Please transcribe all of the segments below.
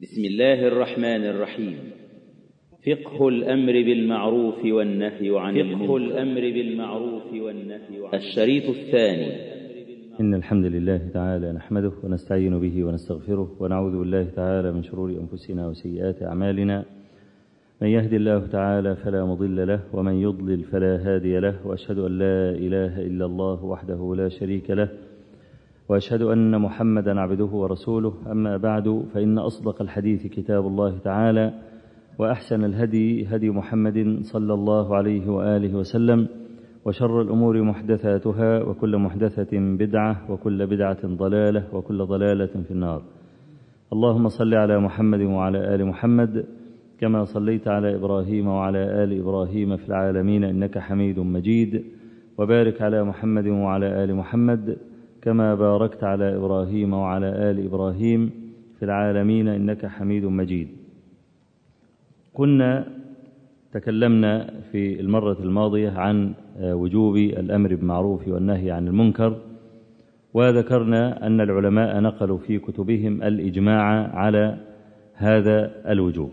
بسم الله الرحمن الرحيم فقه الأمر بالمعروف والنهي عن فقه الأمر بالمعروف والنهي عن الشريط الثاني إن الحمد لله تعالى نحمده ونستعين به ونستغفره ونعوذ بالله تعالى من شرور أنفسنا وسيئات أعمالنا من يهد الله تعالى فلا مضل له ومن يضلل فلا هادي له وأشهد أن لا إله إلا الله وحده لا شريك له وأشهد أن محمدا عبده ورسوله أما بعد فإن أصدق الحديث كتاب الله تعالى وأحسن الهدي هدي محمد صلى الله عليه وآله وسلم وشر الأمور محدثاتها وكل محدثة بدعة وكل بدعة ضلالة وكل ضلالة في النار اللهم صل على محمد وعلى آل محمد كما صليت على إبراهيم وعلى آل إبراهيم في العالمين إنك حميد مجيد وبارك على محمد وعلى آل محمد كما باركت على إبراهيم وعلى آل إبراهيم في العالمين إنك حميد مجيد كنا تكلمنا في المرة الماضية عن وجوب الأمر بالمعروف والنهي عن المنكر وذكرنا أن العلماء نقلوا في كتبهم الإجماع على هذا الوجوب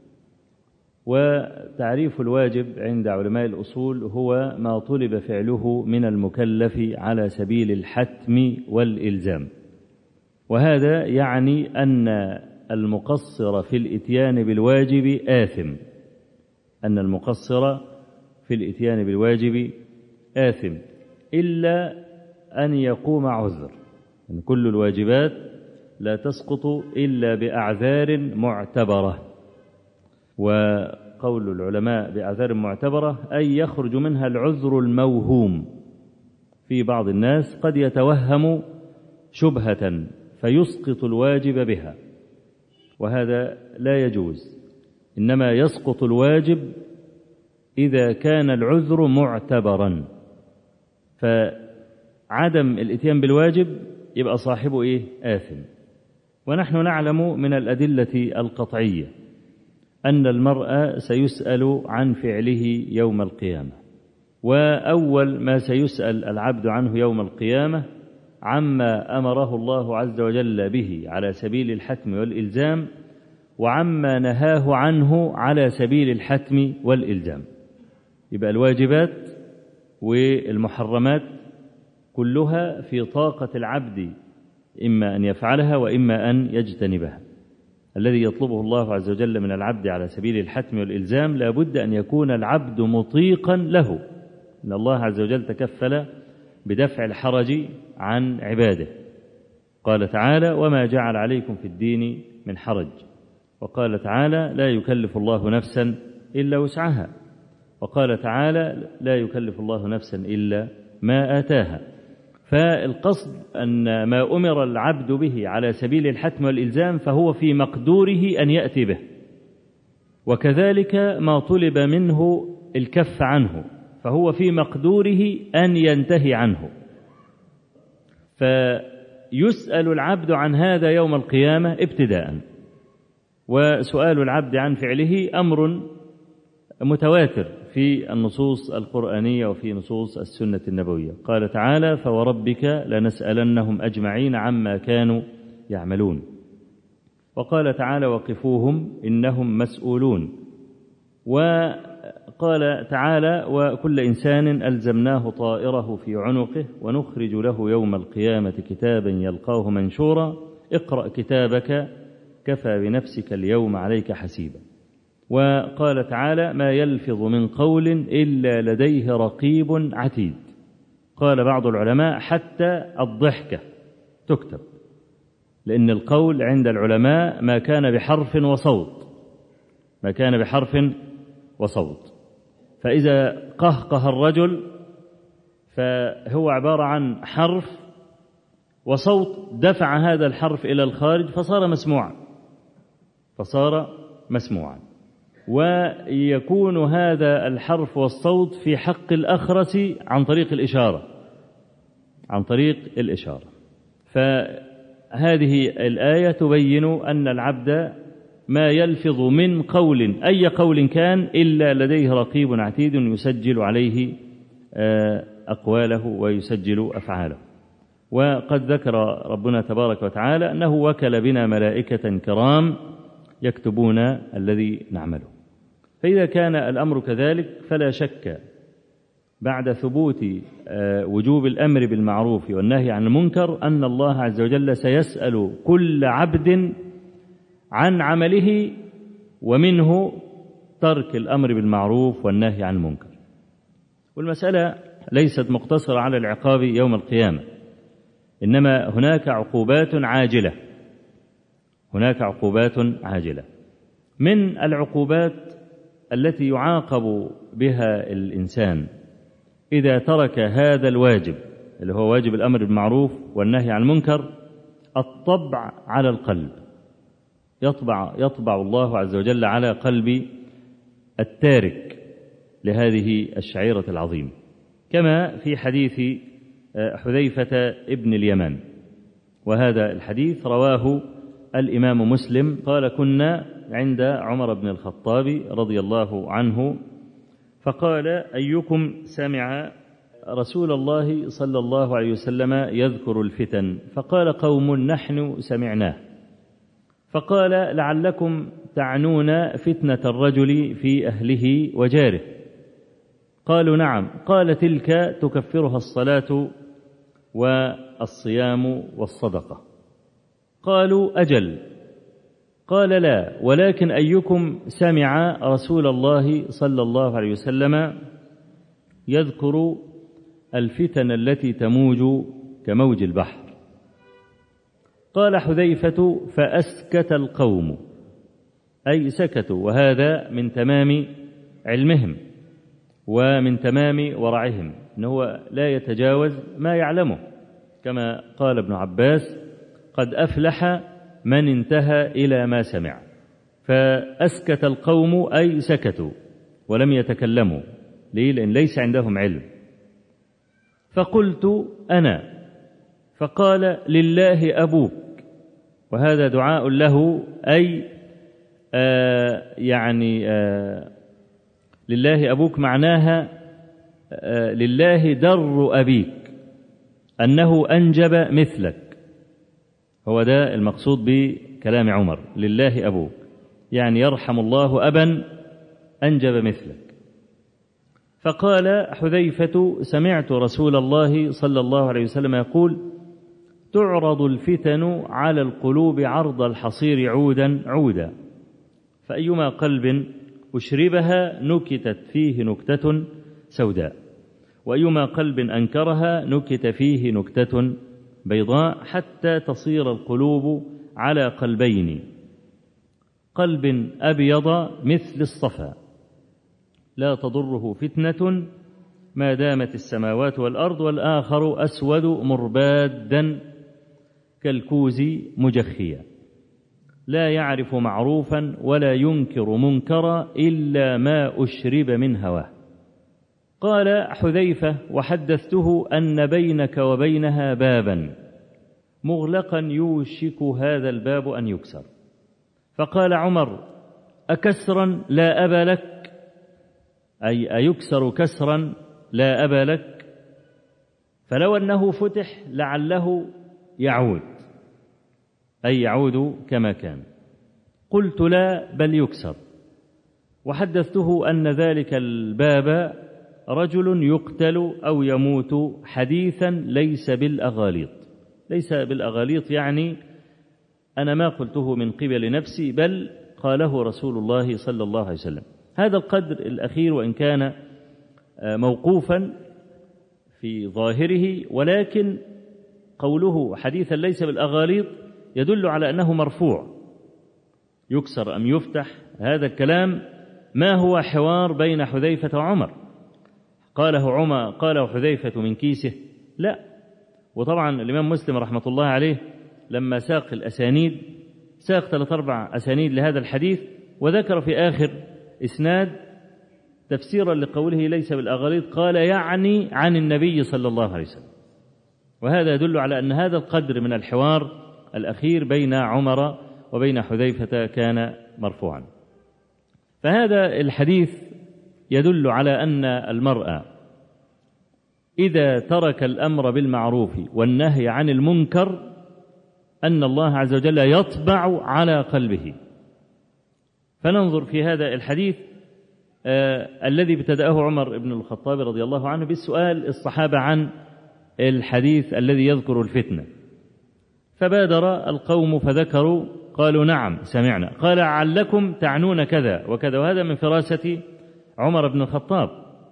وتعريف الواجب عند علماء الأصول هو ما طلب فعله من المكلف على سبيل الحتم والإلزام وهذا يعني أن المقصر في الإتيان بالواجب آثم أن المقصر في الإتيان بالواجب آثم إلا أن يقوم عذر يعني كل الواجبات لا تسقط إلا بأعذار معتبرة وقول العلماء بأعذار معتبرة أي يخرج منها العذر الموهوم في بعض الناس قد يتوهم شبهة فيسقط الواجب بها وهذا لا يجوز إنما يسقط الواجب إذا كان العذر معتبرا فعدم الاتيان بالواجب يبقى صاحبه إيه آثم ونحن نعلم من الأدلة القطعية أن المرء سيسأل عن فعله يوم القيامة وأول ما سيسأل العبد عنه يوم القيامة عما أمره الله عز وجل به على سبيل الحتم والإلزام وعما نهاه عنه على سبيل الحتم والإلزام يبقى الواجبات والمحرمات كلها في طاقة العبد إما أن يفعلها وإما أن يجتنبها الذي يطلبه الله عز وجل من العبد على سبيل الحتم والإلزام لا بد أن يكون العبد مطيقا له إن الله عز وجل تكفل بدفع الحرج عن عباده قال تعالى وما جعل عليكم في الدين من حرج وقال تعالى لا يكلف الله نفسا إلا وسعها وقال تعالى لا يكلف الله نفسا إلا ما آتاها فالقصد أن ما أمر العبد به على سبيل الحتم والإلزام فهو في مقدوره أن يأتي به وكذلك ما طلب منه الكف عنه فهو في مقدوره أن ينتهي عنه فيسأل العبد عن هذا يوم القيامة ابتداء وسؤال العبد عن فعله أمر متواتر في النصوص القرآنية وفي نصوص السنة النبوية قال تعالى فوربك لنسألنهم أجمعين عما كانوا يعملون وقال تعالى وقفوهم إنهم مسؤولون وقال تعالى وكل إنسان ألزمناه طائره في عنقه ونخرج له يوم القيامة كتابا يلقاه منشورا اقرأ كتابك كفى بنفسك اليوم عليك حسيبا وقال تعالى ما يلفظ من قول إلا لديه رقيب عتيد قال بعض العلماء حتى الضحكة تكتب لأن القول عند العلماء ما كان بحرف وصوت ما كان بحرف وصوت فإذا قهقه الرجل فهو عبارة عن حرف وصوت دفع هذا الحرف إلى الخارج فصار مسموعا فصار مسموعا ويكون هذا الحرف والصوت في حق الأخرس عن طريق الإشارة عن طريق الإشارة فهذه الآية تبين أن العبد ما يلفظ من قول أي قول كان إلا لديه رقيب عتيد يسجل عليه أقواله ويسجل أفعاله وقد ذكر ربنا تبارك وتعالى أنه وكل بنا ملائكة كرام يكتبون الذي نعمله فإذا كان الأمر كذلك فلا شك بعد ثبوت وجوب الأمر بالمعروف والنهي عن المنكر أن الله عز وجل سيسأل كل عبد عن عمله ومنه ترك الأمر بالمعروف والنهي عن المنكر والمسألة ليست مقتصرة على العقاب يوم القيامة إنما هناك عقوبات عاجلة هناك عقوبات عاجلة من العقوبات التي يعاقب بها الإنسان إذا ترك هذا الواجب اللي هو واجب الأمر بالمعروف والنهي عن المنكر الطبع على القلب يطبع يطبع الله عز وجل على قلب التارك لهذه الشعيرة العظيمة كما في حديث حذيفة ابن اليمان وهذا الحديث رواه الإمام مسلم قال كنا عند عمر بن الخطاب رضي الله عنه فقال أيكم سمع رسول الله صلى الله عليه وسلم يذكر الفتن فقال قوم نحن سمعناه فقال لعلكم تعنون فتنة الرجل في أهله وجاره قالوا نعم قال تلك تكفرها الصلاة والصيام والصدقة قالوا أجل قال لا ولكن أيكم سمع رسول الله صلى الله عليه وسلم يذكر الفتن التي تموج كموج البحر قال حذيفة فأسكت القوم أي سكتوا وهذا من تمام علمهم ومن تمام ورعهم أنه لا يتجاوز ما يعلمه كما قال ابن عباس قد أفلح من انتهى إلى ما سمع فأسكت القوم أي سكتوا ولم يتكلموا ليه لأن ليس عندهم علم فقلت أنا فقال لله أبوك وهذا دعاء له أي آه يعني آه لله أبوك معناها آه لله در أبيك أنه أنجب مثلك هو ده المقصود بكلام عمر لله أبوك يعني يرحم الله أبا أنجب مثلك فقال حذيفة سمعت رسول الله صلى الله عليه وسلم يقول تعرض الفتن على القلوب عرض الحصير عودا عودا فأيما قلب أشربها نكتت فيه نكتة سوداء وأيما قلب أنكرها نكت فيه نكتة بيضاء حتى تصير القلوب على قلبين قلب أبيض مثل الصفا لا تضره فتنة ما دامت السماوات والأرض والآخر أسود مربادا كالكوز مجخيا لا يعرف معروفا ولا ينكر منكرا إلا ما أشرب من هواه قال حذيفة وحدثته أن بينك وبينها بابا مغلقا يوشك هذا الباب أن يكسر فقال عمر أكسرا لا أبا لك أي أيكسر كسرا لا أبا لك فلو أنه فتح لعله يعود أي يعود كما كان قلت لا بل يكسر وحدثته أن ذلك الباب رجل يقتل أو يموت حديثا ليس بالأغاليط ليس بالأغاليط يعني أنا ما قلته من قبل نفسي بل قاله رسول الله صلى الله عليه وسلم هذا القدر الأخير وإن كان موقوفا في ظاهره ولكن قوله حديثا ليس بالأغاليط يدل على أنه مرفوع يكسر أم يفتح هذا الكلام ما هو حوار بين حذيفة وعمر قاله عمر قاله حذيفة من كيسه لا وطبعا الإمام مسلم رحمة الله عليه لما ساق الأسانيد ساق ثلاث أربع أسانيد لهذا الحديث وذكر في آخر إسناد تفسيرا لقوله ليس بالأغاليط قال يعني عن النبي صلى الله عليه وسلم وهذا يدل على أن هذا القدر من الحوار الأخير بين عمر وبين حذيفة كان مرفوعا فهذا الحديث يدل على أن المرأة إذا ترك الأمر بالمعروف والنهي عن المنكر أن الله عز وجل يطبع على قلبه فننظر في هذا الحديث آه الذي ابتدأه عمر بن الخطاب رضي الله عنه بالسؤال الصحابة عن الحديث الذي يذكر الفتنة فبادر القوم فذكروا قالوا نعم سمعنا قال علكم تعنون كذا وكذا وهذا من فراسة عمر بن الخطاب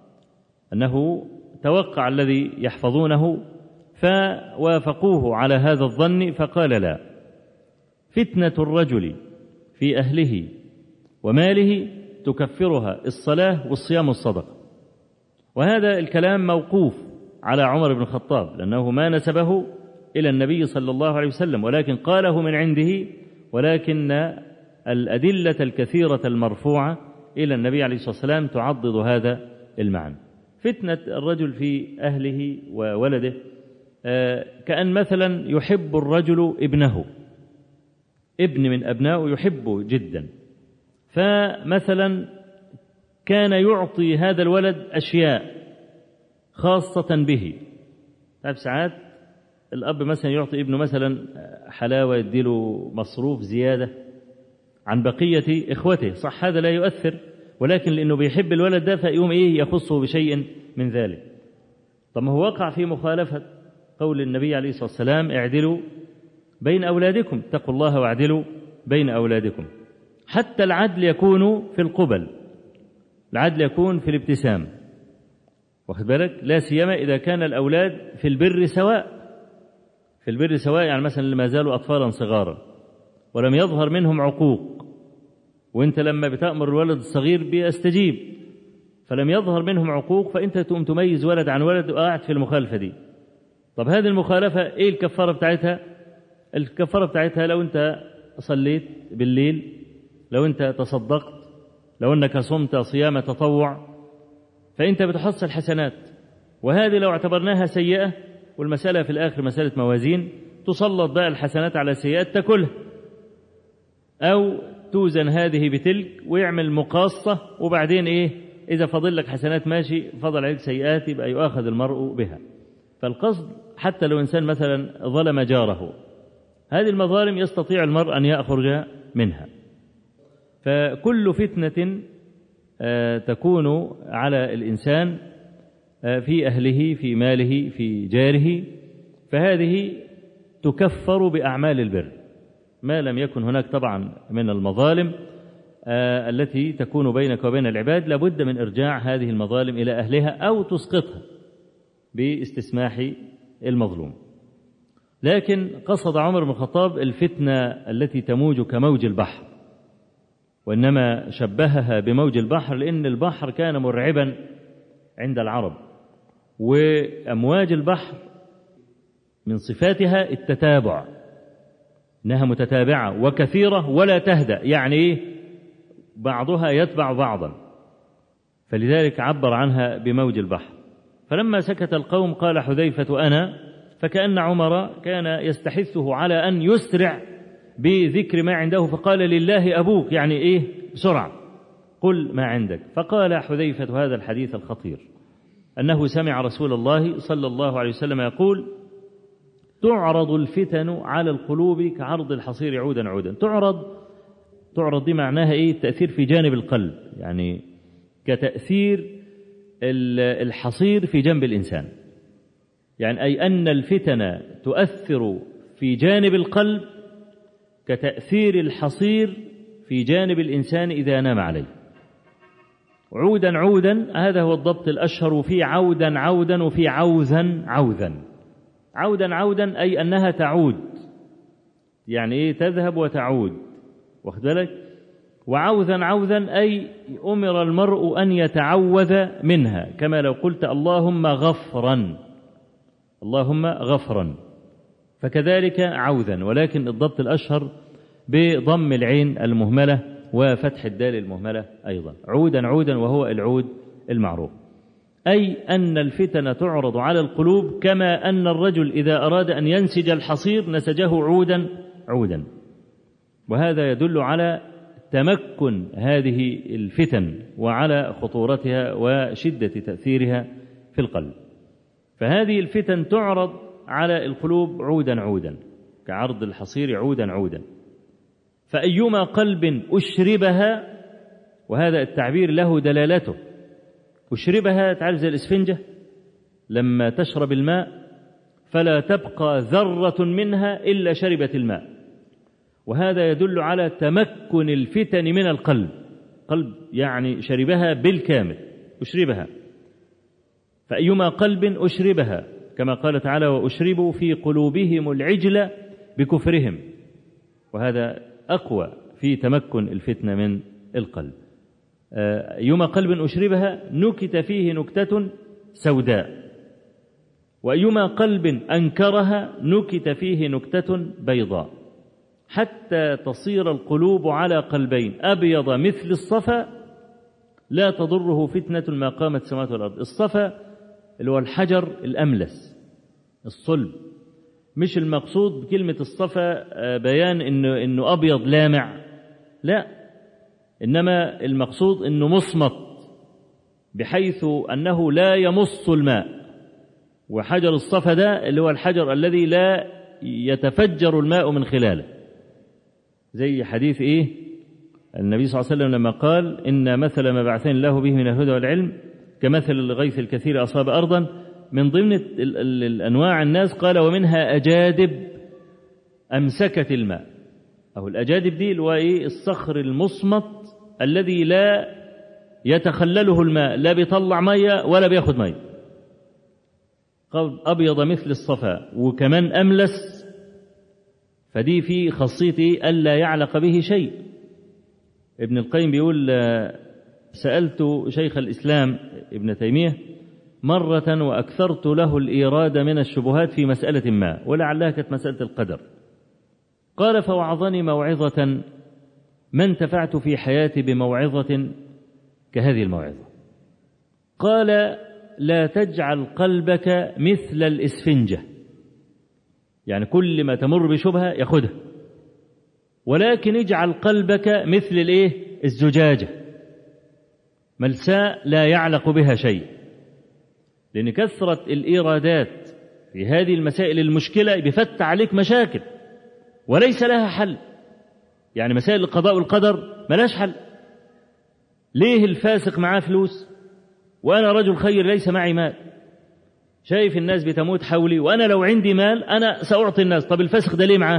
أنه توقع الذي يحفظونه فوافقوه على هذا الظن فقال لا فتنة الرجل في أهله وماله تكفرها الصلاة والصيام والصدقة وهذا الكلام موقوف على عمر بن الخطاب لأنه ما نسبه إلى النبي صلى الله عليه وسلم ولكن قاله من عنده ولكن الأدلة الكثيرة المرفوعة إلى النبي عليه الصلاة والسلام تعضد هذا المعنى فتنة الرجل في أهله وولده كأن مثلا يحب الرجل ابنه ابن من أبنائه يحبه جدا فمثلا كان يعطي هذا الولد أشياء خاصة به تعرف ساعات الأب مثلا يعطي ابنه مثلا حلاوة يديله مصروف زيادة عن بقية إخوته صح هذا لا يؤثر ولكن لأنه بيحب الولد ده فيقوم إيه يخصه بشيء من ذلك طب ما هو وقع في مخالفة قول النبي عليه الصلاة والسلام اعدلوا بين أولادكم اتقوا الله واعدلوا بين أولادكم حتى العدل يكون في القبل العدل يكون في الابتسام واخد بالك لا سيما إذا كان الأولاد في البر سواء في البر سواء يعني مثلا ما زالوا أطفالا صغارا ولم يظهر منهم عقوق وانت لما بتأمر الولد الصغير بيستجيب فلم يظهر منهم عقوق فانت تقوم تميز ولد عن ولد وقاعد في المخالفة دي طب هذه المخالفة ايه الكفارة بتاعتها الكفارة بتاعتها لو انت صليت بالليل لو انت تصدقت لو انك صمت صيام تطوع فانت بتحصل حسنات وهذه لو اعتبرناها سيئة والمسألة في الآخر مسألة موازين تسلط بقى الحسنات على السيئات تاكلها أو توزن هذه بتلك ويعمل مقاصة وبعدين إيه إذا فضل لك حسنات ماشي فضل عليك سيئات يبقى يؤاخذ المرء بها فالقصد حتى لو إنسان مثلا ظلم جاره هذه المظالم يستطيع المرء أن يخرج منها فكل فتنة تكون على الإنسان في أهله في ماله في جاره فهذه تكفر بأعمال البر ما لم يكن هناك طبعا من المظالم التي تكون بينك وبين العباد لابد من إرجاع هذه المظالم إلى أهلها أو تسقطها باستسماح المظلوم لكن قصد عمر بن الخطاب الفتنة التي تموج كموج البحر وإنما شبهها بموج البحر لأن البحر كان مرعبا عند العرب وأمواج البحر من صفاتها التتابع إنها متتابعة وكثيرة ولا تهدأ يعني إيه بعضها يتبع بعضا فلذلك عبر عنها بموج البحر فلما سكت القوم قال حذيفة أنا فكأن عمر كان يستحثه على أن يسرع بذكر ما عنده فقال لله أبوك يعني إيه بسرعة قل ما عندك فقال حذيفة هذا الحديث الخطير أنه سمع رسول الله صلى الله عليه وسلم يقول تعرض الفتن على القلوب كعرض الحصير عودا عودا تعرض تعرض دي معناها ايه التأثير في جانب القلب يعني كتأثير الحصير في جنب الإنسان يعني أي أن الفتن تؤثر في جانب القلب كتأثير الحصير في جانب الإنسان إذا نام عليه عودا عودا هذا هو الضبط الأشهر وفي عودا عودا وفي عوذا عوذا عودا عودا أي أنها تعود يعني إيه تذهب وتعود واخد بالك وعوذا عوذا أي أمر المرء أن يتعوذ منها كما لو قلت اللهم غفرا اللهم غفرا فكذلك عوذا ولكن الضبط الأشهر بضم العين المهملة وفتح الدال المهملة أيضا عودا عودا وهو العود المعروف أي أن الفتن تعرض على القلوب كما أن الرجل إذا أراد أن ينسج الحصير نسجه عودا عودا وهذا يدل على تمكن هذه الفتن وعلى خطورتها وشدة تأثيرها في القلب فهذه الفتن تعرض على القلوب عودا عودا كعرض الحصير عودا عودا فأيما قلب أشربها وهذا التعبير له دلالته أشربها تعرف زي الإسفنجة لما تشرب الماء فلا تبقى ذرة منها إلا شربت الماء وهذا يدل على تمكن الفتن من القلب قلب يعني شربها بالكامل أشربها فأيما قلب أشربها كما قال تعالى وأشربوا في قلوبهم العجل بكفرهم وهذا أقوى في تمكن الفتنة من القلب أيما قلب أشربها نكت فيه نكتة سوداء وأيما قلب أنكرها نكت فيه نكتة بيضاء حتى تصير القلوب على قلبين أبيض مثل الصفا لا تضره فتنة ما قامت السماوات والأرض الصفا اللي هو الحجر الأملس الصلب مش المقصود بكلمة الصفا بيان إنه, إنه أبيض لامع لا إنما المقصود إنه مصمت بحيث أنه لا يمص الماء وحجر الصفا ده اللي هو الحجر الذي لا يتفجر الماء من خلاله زي حديث إيه النبي صلى الله عليه وسلم لما قال إن مثل ما بعثني الله به من الهدى والعلم كمثل الغيث الكثير أصاب أرضا من ضمن الأنواع الناس قال ومنها أجادب أمسكت الماء أو الأجادب دي اللي هو إيه الصخر المصمت الذي لا يتخلله الماء لا بيطلع مية ولا بياخد مية قال أبيض مثل الصفا وكمان أملس فدي في خاصية ألا يعلق به شيء ابن القيم بيقول سألت شيخ الإسلام ابن تيمية مرة وأكثرت له الإيراد من الشبهات في مسألة ما ولعلها كانت مسألة القدر قال فوعظني موعظة ما انتفعت في حياتي بموعظة كهذه الموعظة قال لا تجعل قلبك مثل الإسفنجة يعني كل ما تمر بشبهة ياخدها ولكن اجعل قلبك مثل الايه الزجاجة ملساء لا يعلق بها شيء لأن كثرة الإيرادات في هذه المسائل المشكلة بفتح عليك مشاكل وليس لها حل يعني مسائل القضاء والقدر ملاش حل ليه الفاسق معاه فلوس وأنا رجل خير ليس معي مال شايف الناس بتموت حولي وأنا لو عندي مال أنا سأعطي الناس طب الفاسق ده ليه معاه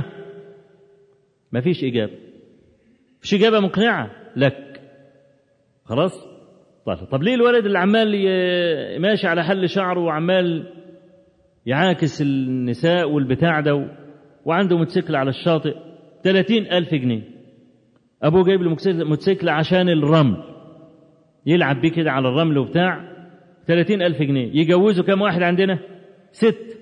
ما فيش إجابة فيش إجابة مقنعة لك خلاص طيب طب ليه الولد اللي عمال ماشي على حل شعره وعمال يعاكس النساء والبتاع ده وعنده موتوسيكل على الشاطئ 30 ألف جنيه أبوه جايب له موتوسيكل عشان الرمل يلعب بيه كده على الرمل وبتاع 30 ألف جنيه يجوزوا كم واحد عندنا ست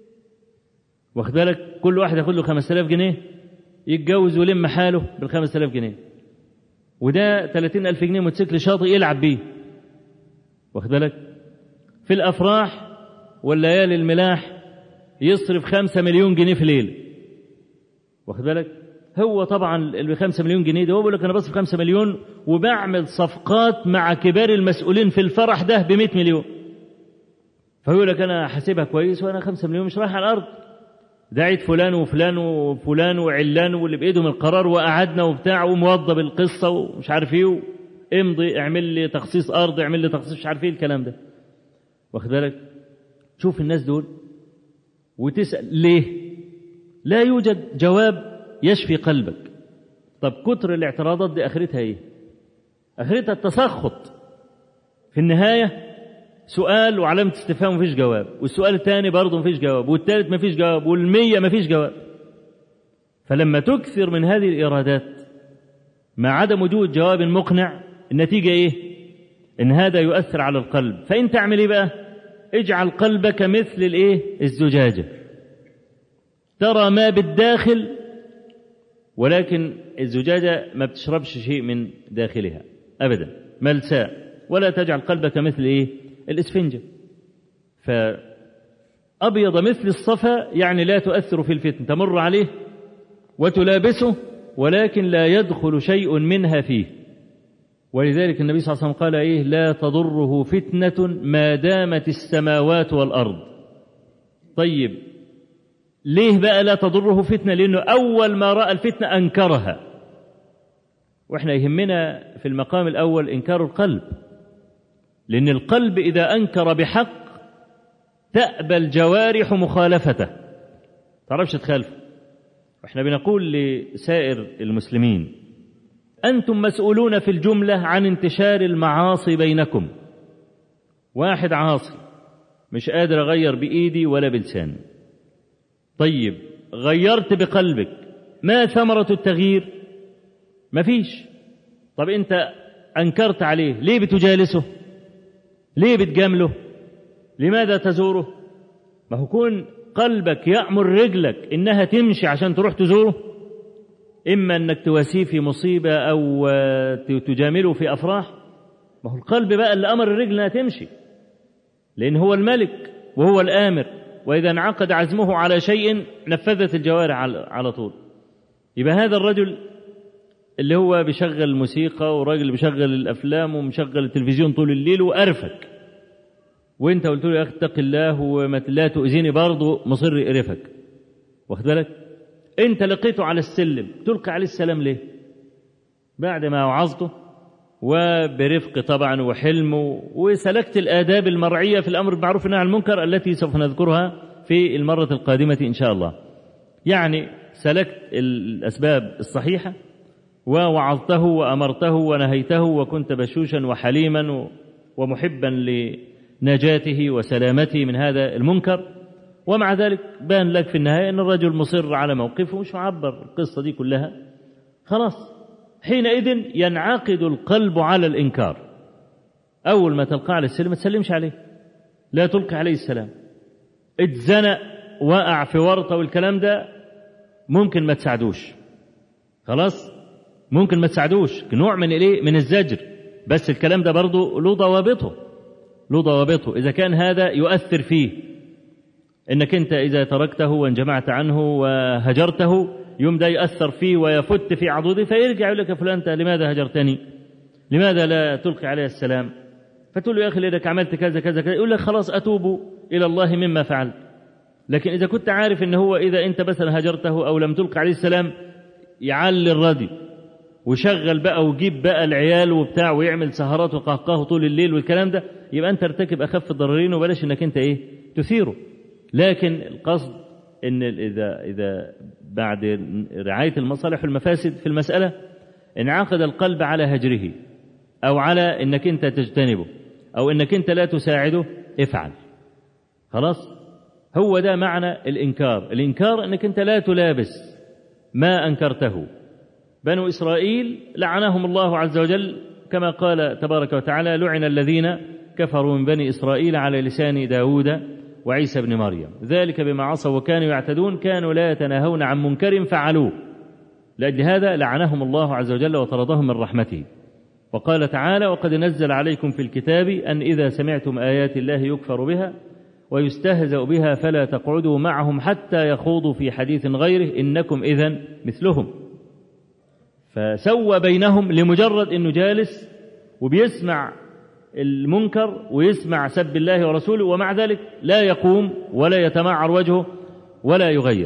واخد بالك كل واحد ياخد له 5000 جنيه يتجوز ويلم حاله بال 5000 جنيه وده 30 ألف جنيه موتوسيكل شاطئ يلعب بيه واخد بالك في الأفراح والليالي الملاح يصرف خمسة مليون جنيه في ليلة واخد بالك هو طبعا اللي بخمسة مليون جنيه ده هو بيقول لك أنا بصرف خمسة مليون وبعمل صفقات مع كبار المسؤولين في الفرح ده ب 100 مليون فيقول لك أنا حاسبها كويس وأنا خمسة مليون مش رايح على الأرض دعيت فلان وفلان وفلان وعلان واللي بإيدهم القرار وقعدنا وبتاع وموضب القصة ومش عارف إيه امضي اعمل لي تخصيص أرض اعمل لي تخصيص مش عارف إيه الكلام ده واخد بالك شوف الناس دول وتسأل ليه لا يوجد جواب يشفي قلبك طب كتر الاعتراضات دي اخرتها ايه اخرتها التسخط في النهايه سؤال وعلامة استفهام مفيش جواب والسؤال الثاني برضه مفيش جواب والثالث مفيش جواب والمية مفيش جواب فلما تكثر من هذه الإيرادات مع عدم وجود جواب مقنع النتيجة إيه؟ إن هذا يؤثر على القلب فإن تعمل إيه بقى؟ اجعل قلبك مثل الإيه؟ الزجاجة ترى ما بالداخل ولكن الزجاجة ما بتشربش شيء من داخلها أبدا ملساء ولا تجعل قلبك مثل إيه الإسفنجة فأبيض مثل الصفا يعني لا تؤثر في الفتن تمر عليه وتلابسه ولكن لا يدخل شيء منها فيه ولذلك النبي صلى الله عليه وسلم قال إيه لا تضره فتنة ما دامت السماوات والأرض طيب ليه بقى لا تضره فتنة لأنه أول ما رأى الفتنة أنكرها واحنا يهمنا في المقام الأول إنكار القلب لأن القلب إذا أنكر بحق تأبى الجوارح مخالفته تعرفش تخالفه واحنا بنقول لسائر المسلمين أنتم مسؤولون في الجملة عن انتشار المعاصي بينكم واحد عاصي مش قادر أغير بإيدي ولا بلساني طيب غيرت بقلبك ما ثمرة التغيير مفيش طب أنت أنكرت عليه ليه بتجالسه ليه بتجامله لماذا تزوره ما هو كون قلبك يأمر رجلك إنها تمشي عشان تروح تزوره إما أنك تواسيه في مصيبة أو تجامله في أفراح ما هو القلب بقى اللي أمر الرجل أنها تمشي لأن هو الملك وهو الآمر وإذا انعقد عزمه على شيء نفذت الجوارح على طول يبقى هذا الرجل اللي هو بيشغل الموسيقى وراجل بيشغل الأفلام ومشغل التلفزيون طول الليل وأرفك وانت قلت له يا اخي اتق الله وما لا تؤذيني برضه مصر يقرفك واخد بالك انت لقيته على السلم تلقي عليه السلام ليه بعد ما وعظته وبرفق طبعا وحلم وسلكت الآداب المرعية في الأمر بالمعروف والنهي عن المنكر التي سوف نذكرها في المرة القادمة إن شاء الله يعني سلكت الأسباب الصحيحة ووعظته وأمرته ونهيته وكنت بشوشا وحليما ومحبا لنجاته وسلامته من هذا المنكر ومع ذلك بان لك في النهاية أن الرجل مصر على موقفه مش معبر القصة دي كلها خلاص حينئذ ينعقد القلب على الإنكار أول ما تلقى على السلم ما تسلمش عليه لا تلقي عليه السلام اتزنق وقع في ورطة والكلام ده ممكن ما تساعدوش خلاص ممكن ما تساعدوش نوع من الايه من الزجر بس الكلام ده برضه له ضوابطه له ضوابطه اذا كان هذا يؤثر فيه انك انت اذا تركته وانجمعت عنه وهجرته يوم ده يؤثر فيه ويفت في عضده فيرجع يقول لك يا فلان انت لماذا هجرتني؟ لماذا لا تلقي عليه السلام؟ فتقول له يا اخي لانك عملت كذا كذا كذا يقول لك خلاص اتوب الى الله مما فعلت. لكن اذا كنت عارف ان هو اذا انت مثلا هجرته او لم تلقي عليه السلام يعلي الردي وشغل بقى وجيب بقى العيال وبتاع ويعمل سهرات وقهقاه طول الليل والكلام ده يبقى انت ارتكب اخف الضررين وبلاش انك انت ايه تثيره لكن القصد ان اذا اذا بعد رعايه المصالح والمفاسد في المساله انعقد القلب على هجره او على انك انت تجتنبه او انك انت لا تساعده افعل خلاص هو ده معنى الانكار الانكار انك انت لا تلابس ما انكرته بنو اسرائيل لعنهم الله عز وجل كما قال تبارك وتعالى لعن الذين كفروا من بني اسرائيل على لسان داود وعيسى بن مريم ذلك بما عصوا وكانوا يعتدون كانوا لا يتناهون عن منكر فعلوه لأجل هذا لعنهم الله عز وجل وطردهم من رحمته وقال تعالى وقد نزل عليكم في الكتاب أن إذا سمعتم آيات الله يكفر بها ويستهزأ بها فلا تقعدوا معهم حتى يخوضوا في حديث غيره إنكم إذا مثلهم فسوى بينهم لمجرد أنه جالس وبيسمع المنكر ويسمع سب الله ورسوله ومع ذلك لا يقوم ولا يتمعر وجهه ولا يغير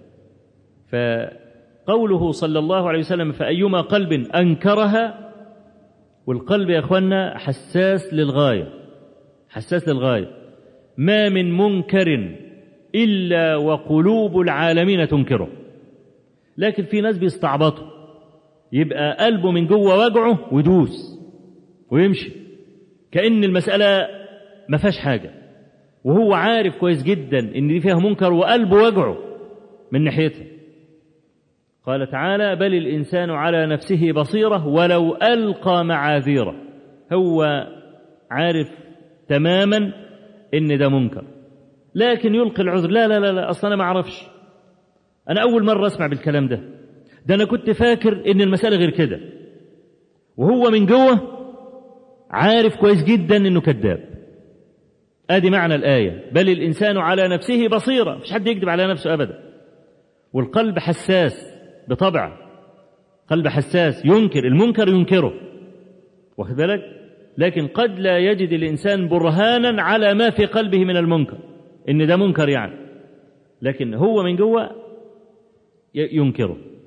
فقوله صلى الله عليه وسلم فأيما قلب أنكرها والقلب يا أخوانا حساس للغاية حساس للغاية ما من منكر إلا وقلوب العالمين تنكره لكن في ناس بيستعبطوا يبقى قلبه من جوه وجعه ويدوس ويمشي كأن المسألة ما فيهاش حاجة وهو عارف كويس جدا إن دي فيها منكر وقلبه وجعه من ناحيتها قال تعالى بل الإنسان على نفسه بصيرة ولو ألقى معاذيره هو عارف تماما إن ده منكر لكن يلقي العذر لا لا لا, لا أصلا أنا ما أعرفش أنا أول مرة أسمع بالكلام ده ده أنا كنت فاكر إن المسألة غير كده وهو من جوه عارف كويس جدا انه كذاب ادي معنى الايه بل الانسان على نفسه بصيره مش حد يكذب على نفسه ابدا والقلب حساس بطبعه قلب حساس ينكر المنكر ينكره واخد بالك لكن قد لا يجد الانسان برهانا على ما في قلبه من المنكر ان ده منكر يعني لكن هو من جوه ينكره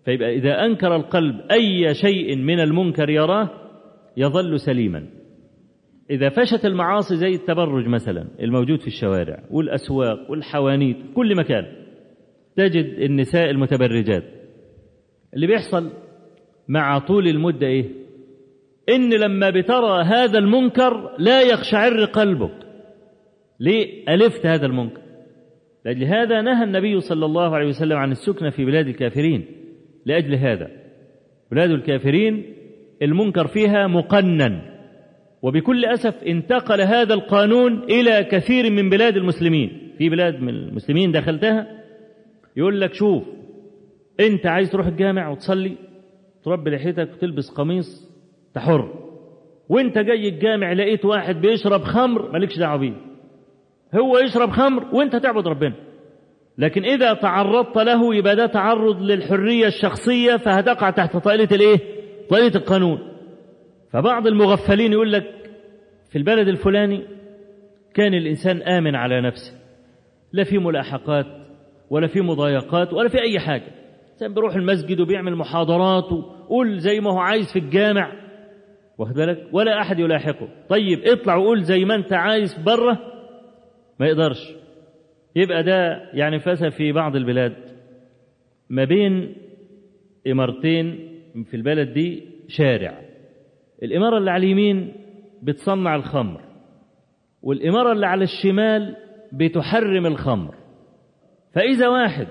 فيبقى إذا أنكر القلب أي شيء من المنكر يراه يظل سليما إذا فشت المعاصي زي التبرج مثلا الموجود في الشوارع والأسواق والحوانيت كل مكان تجد النساء المتبرجات اللي بيحصل مع طول المدة إيه إن لما بترى هذا المنكر لا يقشعر قلبك ليه ألفت هذا المنكر لأجل هذا نهى النبي صلى الله عليه وسلم عن السكنة في بلاد الكافرين لأجل هذا بلاد الكافرين المنكر فيها مقنن وبكل أسف انتقل هذا القانون إلى كثير من بلاد المسلمين في بلاد من المسلمين دخلتها يقول لك شوف أنت عايز تروح الجامع وتصلي تربي لحيتك وتلبس قميص تحر وانت جاي الجامع لقيت واحد بيشرب خمر مالكش دعوه بيه هو يشرب خمر وانت تعبد ربنا لكن اذا تعرضت له يبقى ده تعرض للحريه الشخصيه فهتقع تحت طائله الايه طائله القانون فبعض المغفلين يقول لك في البلد الفلاني كان الانسان امن على نفسه لا في ملاحقات ولا في مضايقات ولا في اي حاجه الانسان بيروح المسجد وبيعمل محاضرات وقول زي ما هو عايز في الجامع واخد بالك ولا احد يلاحقه طيب اطلع وقول زي ما انت عايز بره ما يقدرش يبقى ده يعني فسد في بعض البلاد ما بين إمارتين في البلد دي شارع الإمارة اللي على اليمين بتصنع الخمر والإمارة اللي على الشمال بتحرم الخمر فإذا واحد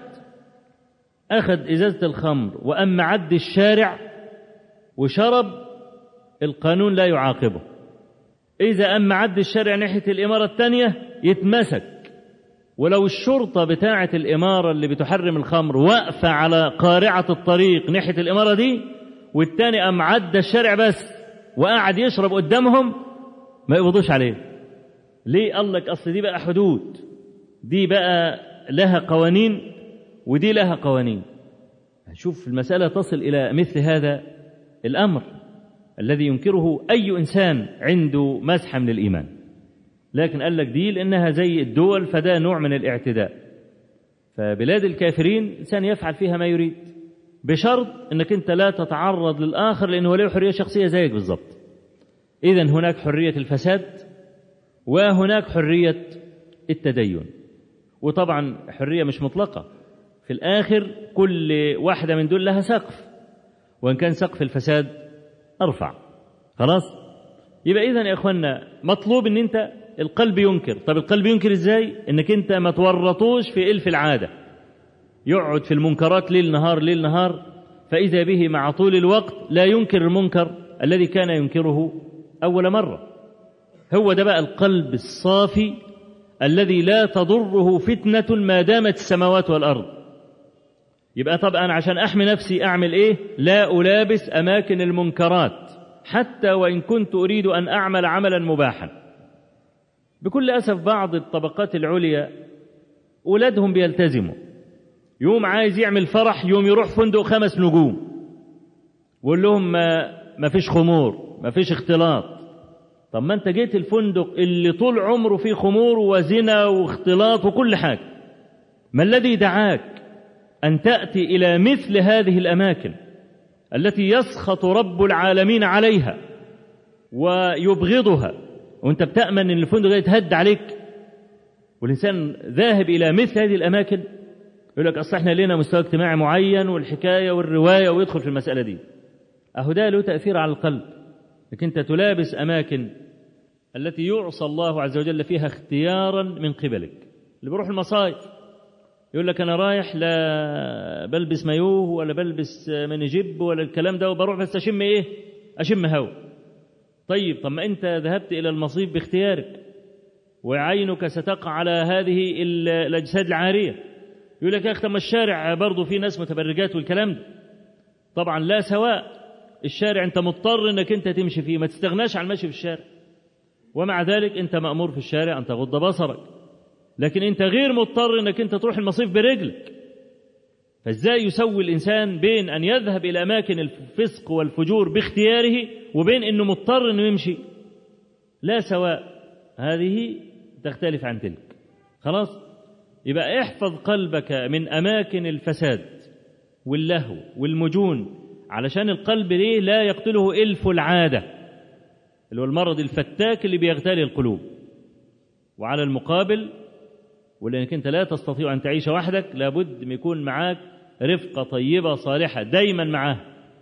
أخذ إزازة الخمر وأما عدي الشارع وشرب القانون لا يعاقبه إذا أما عدي الشارع ناحية الإمارة الثانية يتمسك ولو الشرطة بتاعة الإمارة اللي بتحرم الخمر واقفة على قارعة الطريق ناحية الإمارة دي والتاني أم عدى الشارع بس وقعد يشرب قدامهم ما يقبضوش عليه ليه قال لك أصل دي بقى حدود دي بقى لها قوانين ودي لها قوانين شوف المسألة تصل إلى مثل هذا الأمر الذي ينكره أي إنسان عنده مسحة من الإيمان لكن قال لك دي لأنها زي الدول فده نوع من الاعتداء فبلاد الكافرين إنسان يفعل فيها ما يريد بشرط أنك أنت لا تتعرض للآخر لأنه له حرية شخصية زيك بالضبط إذا هناك حرية الفساد وهناك حرية التدين وطبعا حرية مش مطلقة في الآخر كل واحدة من دول لها سقف وإن كان سقف الفساد أرفع خلاص يبقى إذا يا إخوانا مطلوب إن أنت القلب ينكر طب القلب ينكر إزاي إنك أنت ما تورطوش في إلف العادة يقعد في المنكرات ليل نهار ليل نهار فإذا به مع طول الوقت لا ينكر المنكر الذي كان ينكره أول مرة هو ده بقى القلب الصافي الذي لا تضره فتنة ما دامت السماوات والأرض يبقى طب أنا عشان أحمي نفسي أعمل إيه لا ألابس أماكن المنكرات حتى وإن كنت أريد أن أعمل عملا مباحا بكل أسف بعض الطبقات العليا أولادهم بيلتزموا يوم عايز يعمل فرح يوم يروح فندق خمس نجوم ويقول لهم ما, ما فيش خمور ما فيش اختلاط طب ما انت جيت الفندق اللي طول عمره فيه خمور وزنا واختلاط وكل حاجة ما الذي دعاك أن تأتي إلى مثل هذه الأماكن التي يسخط رب العالمين عليها ويبغضها وانت بتأمن ان الفندق ده يتهد عليك والإنسان ذاهب إلى مثل هذه الأماكن يقول لك أصل احنا لنا مستوى اجتماعي معين والحكاية والرواية ويدخل في المسألة دي أهو ده له تأثير على القلب لكن أنت تلابس أماكن التي يعصى الله عز وجل فيها اختيارا من قبلك اللي بيروح المصايف يقول لك أنا رايح لا بلبس مايوه ولا بلبس منجب ولا الكلام ده وبروح بس أشم إيه أشم هوا طيب طب ما أنت ذهبت إلى المصيف باختيارك وعينك ستقع على هذه الأجساد العارية يقول لك يا أخي طب ما الشارع برضه فيه ناس متبرجات والكلام ده طبعا لا سواء الشارع أنت مضطر أنك أنت تمشي فيه ما تستغناش عن المشي في الشارع ومع ذلك أنت مأمور في الشارع أن تغض بصرك لكن أنت غير مضطر أنك أنت تروح المصيف برجلك فازاي يسوي الإنسان بين أن يذهب إلى أماكن الفسق والفجور باختياره وبين أنه مضطر أنه يمشي لا سواء هذه تختلف عن تلك خلاص يبقى احفظ قلبك من أماكن الفساد واللهو والمجون علشان القلب ليه لا يقتله إلف العادة اللي هو المرض الفتاك اللي بيغتالي القلوب وعلى المقابل ولأنك أنت لا تستطيع أن تعيش وحدك لابد من يكون معاك رفقة طيبة صالحة دايما معاه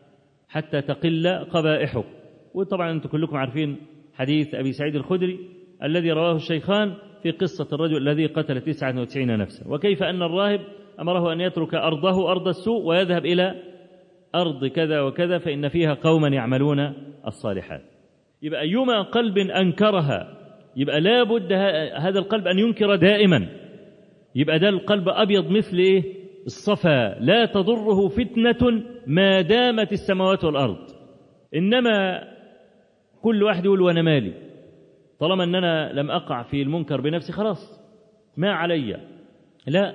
حتى تقل قبائحك وطبعا أنتم كلكم عارفين حديث أبي سعيد الخدري الذي رواه الشيخان في قصة الرجل الذي قتل 99 نفسا وكيف أن الراهب أمره أن يترك أرضه أرض السوء ويذهب إلى أرض كذا وكذا فإن فيها قوما يعملون الصالحات يبقى أيما قلب أنكرها يبقى لا بد هذا القلب أن ينكر دائما يبقى ده القلب أبيض مثل إيه الصفا لا تضره فتنة ما دامت السماوات والأرض إنما كل واحد يقول وأنا مالي طالما أن أنا لم أقع في المنكر بنفسي خلاص ما علي لا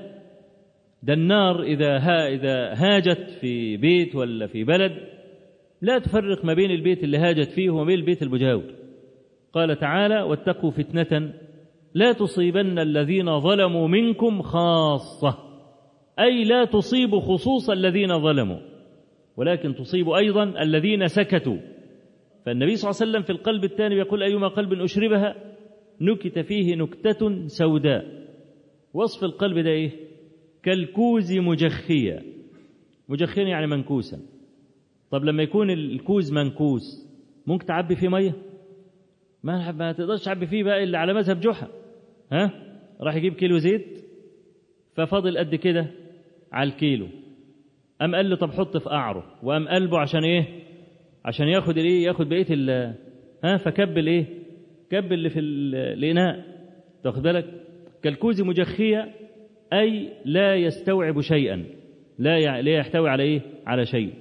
ده النار إذا ها إذا هاجت في بيت ولا في بلد لا تفرق ما بين البيت اللي هاجت فيه وما بين البيت المجاور قال تعالى واتقوا فتنة لا تصيبن الذين ظلموا منكم خاصة أي لا تصيب خصوص الذين ظلموا ولكن تصيب أيضا الذين سكتوا فالنبي صلى الله عليه وسلم في القلب الثاني يقول أيما قلب أشربها نكت فيه نكتة سوداء وصف القلب ده إيه كالكوز مجخيا مجخيا يعني منكوسا طب لما يكون الكوز منكوس ممكن تعبي فيه ميه ما ما تقدرش تعبي فيه بقى الا على مذهب جحا ها راح يجيب كيلو زيت ففاضل قد كده على الكيلو قام قال له طب حط في قعره وقام قلبه عشان ايه عشان ياخد الايه ياخد بقيه ال ها فكب الايه كب اللي في الاناء تاخد بالك كالكوز مجخيه اي لا يستوعب شيئا لا لا يحتوي على ايه على شيء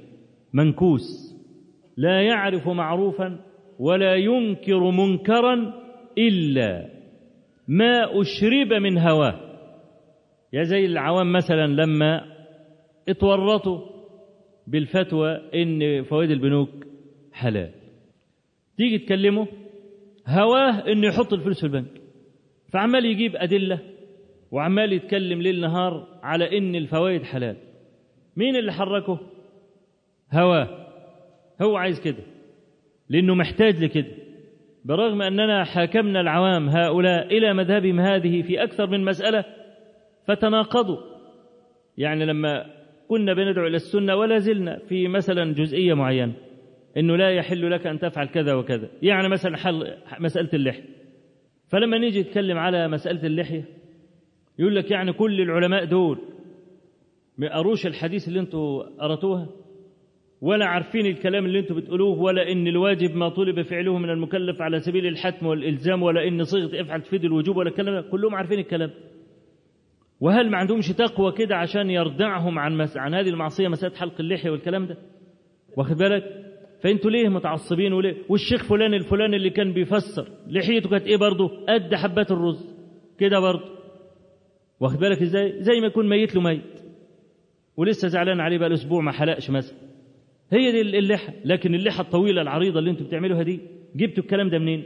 منكوس لا يعرف معروفا ولا ينكر منكرا الا ما اشرب من هواه يا زي العوام مثلا لما اتورطوا بالفتوى ان فوائد البنوك حلال تيجي تكلمه هواه انه يحط الفلوس في البنك فعمال يجيب ادله وعمال يتكلم ليل نهار على ان الفوائد حلال مين اللي حركه هواه هو عايز كده لانه محتاج لكده برغم اننا حاكمنا العوام هؤلاء الى مذهبهم هذه في اكثر من مساله فتناقضوا يعني لما كنا بندعو الى السنه ولا زلنا في مثلا جزئيه معينه انه لا يحل لك ان تفعل كذا وكذا يعني مثلا حل مساله اللحيه فلما نيجي نتكلم على مساله اللحيه يقول لك يعني كل العلماء دول ما قروش الحديث اللي انتوا قراتوها ولا عارفين الكلام اللي انتوا بتقولوه ولا ان الواجب ما طلب فعله من المكلف على سبيل الحتم والالزام ولا ان صيغه افعل تفيد الوجوب ولا الكلام ده كلهم عارفين الكلام وهل ما عندهمش تقوى كده عشان يردعهم عن مس... عن هذه المعصيه مساله حلق اللحيه والكلام ده واخد بالك فانتوا ليه متعصبين وليه والشيخ فلان الفلاني اللي كان بيفسر لحيته كانت ايه برضه قد حبات الرز كده برضه واخد بالك ازاي زي ما يكون ميت له ميت ولسه زعلان عليه بقى اسبوع ما حلقش مثلا هي دي اللحى لكن اللحى الطويله العريضه اللي انتوا بتعملوها دي جبتوا الكلام ده منين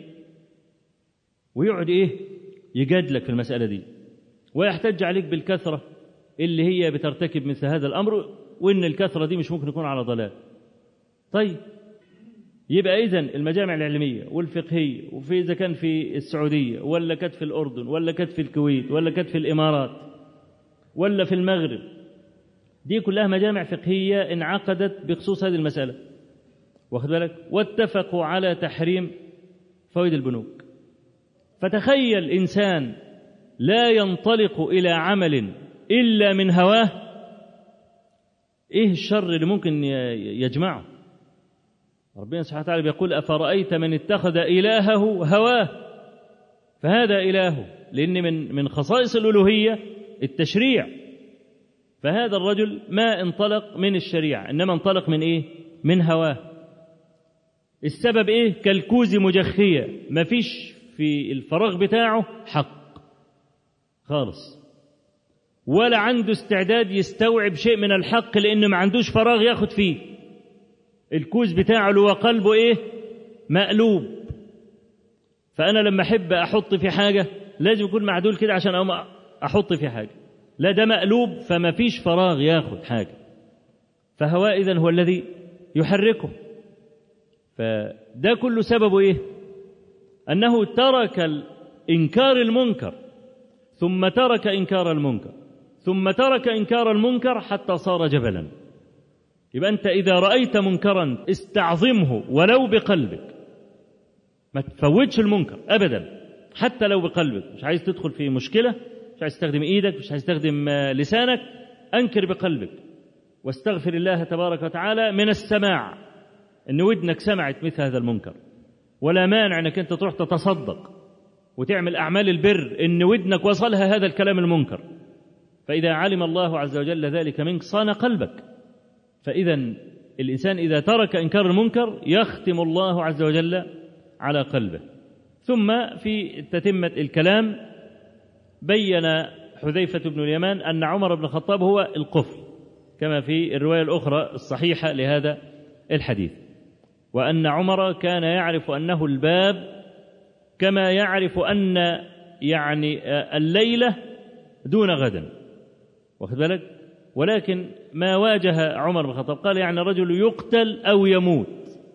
ويقعد ايه يجادلك في المساله دي ويحتج عليك بالكثره اللي هي بترتكب مثل هذا الامر وان الكثره دي مش ممكن يكون على ضلال طيب يبقى اذا المجامع العلميه والفقهيه وفي اذا كان في السعوديه ولا كانت في الاردن ولا كانت في الكويت ولا كانت في الامارات ولا في المغرب دي كلها مجامع فقهيه انعقدت بخصوص هذه المساله واخد بالك واتفقوا على تحريم فوائد البنوك فتخيل انسان لا ينطلق الى عمل الا من هواه ايه الشر اللي ممكن يجمعه ربنا سبحانه وتعالى بيقول أفرأيت من اتخذ إلهه هواه فهذا إلهه لأن من من خصائص الألوهية التشريع فهذا الرجل ما انطلق من الشريعة إنما انطلق من إيه؟ من هواه السبب إيه؟ كالكوز مجخية ما فيش في الفراغ بتاعه حق خالص ولا عنده استعداد يستوعب شيء من الحق لأنه ما عندوش فراغ ياخد فيه الكوز بتاعه اللي هو قلبه ايه مقلوب فانا لما احب احط في حاجه لازم يكون معدول كده عشان احط في حاجه لا ده مقلوب فما فيش فراغ ياخد حاجه فهواه إذن هو الذي يحركه فده كله سببه إيه أنه ترك إنكار المنكر ثم ترك إنكار المنكر ثم ترك إنكار المنكر حتى صار جبلا يبقى أنت إذا رأيت منكرا استعظمه ولو بقلبك ما تفوتش المنكر أبدا حتى لو بقلبك مش عايز تدخل في مشكلة مش عايز تستخدم إيدك مش عايز تستخدم لسانك أنكر بقلبك واستغفر الله تبارك وتعالى من السماع أن ودنك سمعت مثل هذا المنكر ولا مانع أنك أنت تروح تتصدق وتعمل أعمال البر أن ودنك وصلها هذا الكلام المنكر فإذا علم الله عز وجل ذلك منك صان قلبك فإذا الإنسان إذا ترك إنكار المنكر يختم الله عز وجل على قلبه ثم في تتمة الكلام بين حذيفة بن اليمان أن عمر بن الخطاب هو القفل كما في الرواية الأخرى الصحيحة لهذا الحديث وأن عمر كان يعرف أنه الباب كما يعرف أن يعني الليلة دون غد واخد بالك ولكن ما واجه عمر بن الخطاب قال يعني رجل يقتل أو يموت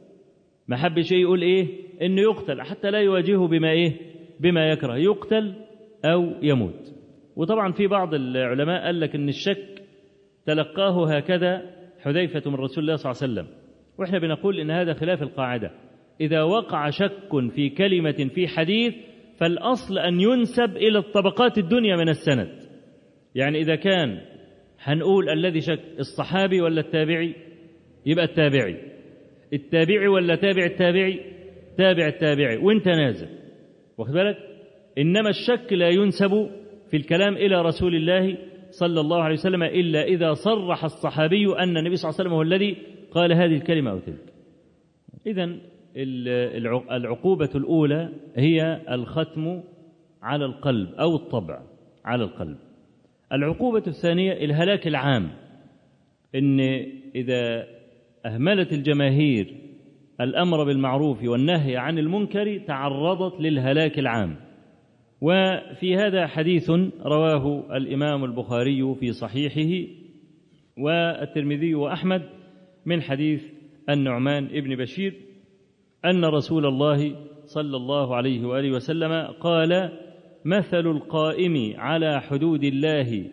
ما حب شيء يقول إيه إنه يقتل حتى لا يواجهه بما إيه بما يكره يقتل أو يموت وطبعا في بعض العلماء قال لك إن الشك تلقاه هكذا حذيفة من رسول الله صلى الله عليه وسلم وإحنا بنقول إن هذا خلاف القاعدة إذا وقع شك في كلمة في حديث فالأصل أن ينسب إلى الطبقات الدنيا من السند يعني إذا كان هنقول الذي شك الصحابي ولا التابعي يبقى التابعي التابعي ولا تابع التابعي تابع التابعي وانت نازل واخد بالك انما الشك لا ينسب في الكلام الى رسول الله صلى الله عليه وسلم الا اذا صرح الصحابي ان النبي صلى الله عليه وسلم هو الذي قال هذه الكلمه او تلك اذا العقوبه الاولى هي الختم على القلب او الطبع على القلب العقوبه الثانيه الهلاك العام ان اذا اهملت الجماهير الامر بالمعروف والنهي عن المنكر تعرضت للهلاك العام وفي هذا حديث رواه الامام البخاري في صحيحه والترمذي واحمد من حديث النعمان ابن بشير ان رسول الله صلى الله عليه واله وسلم قال مثل القائم على حدود الله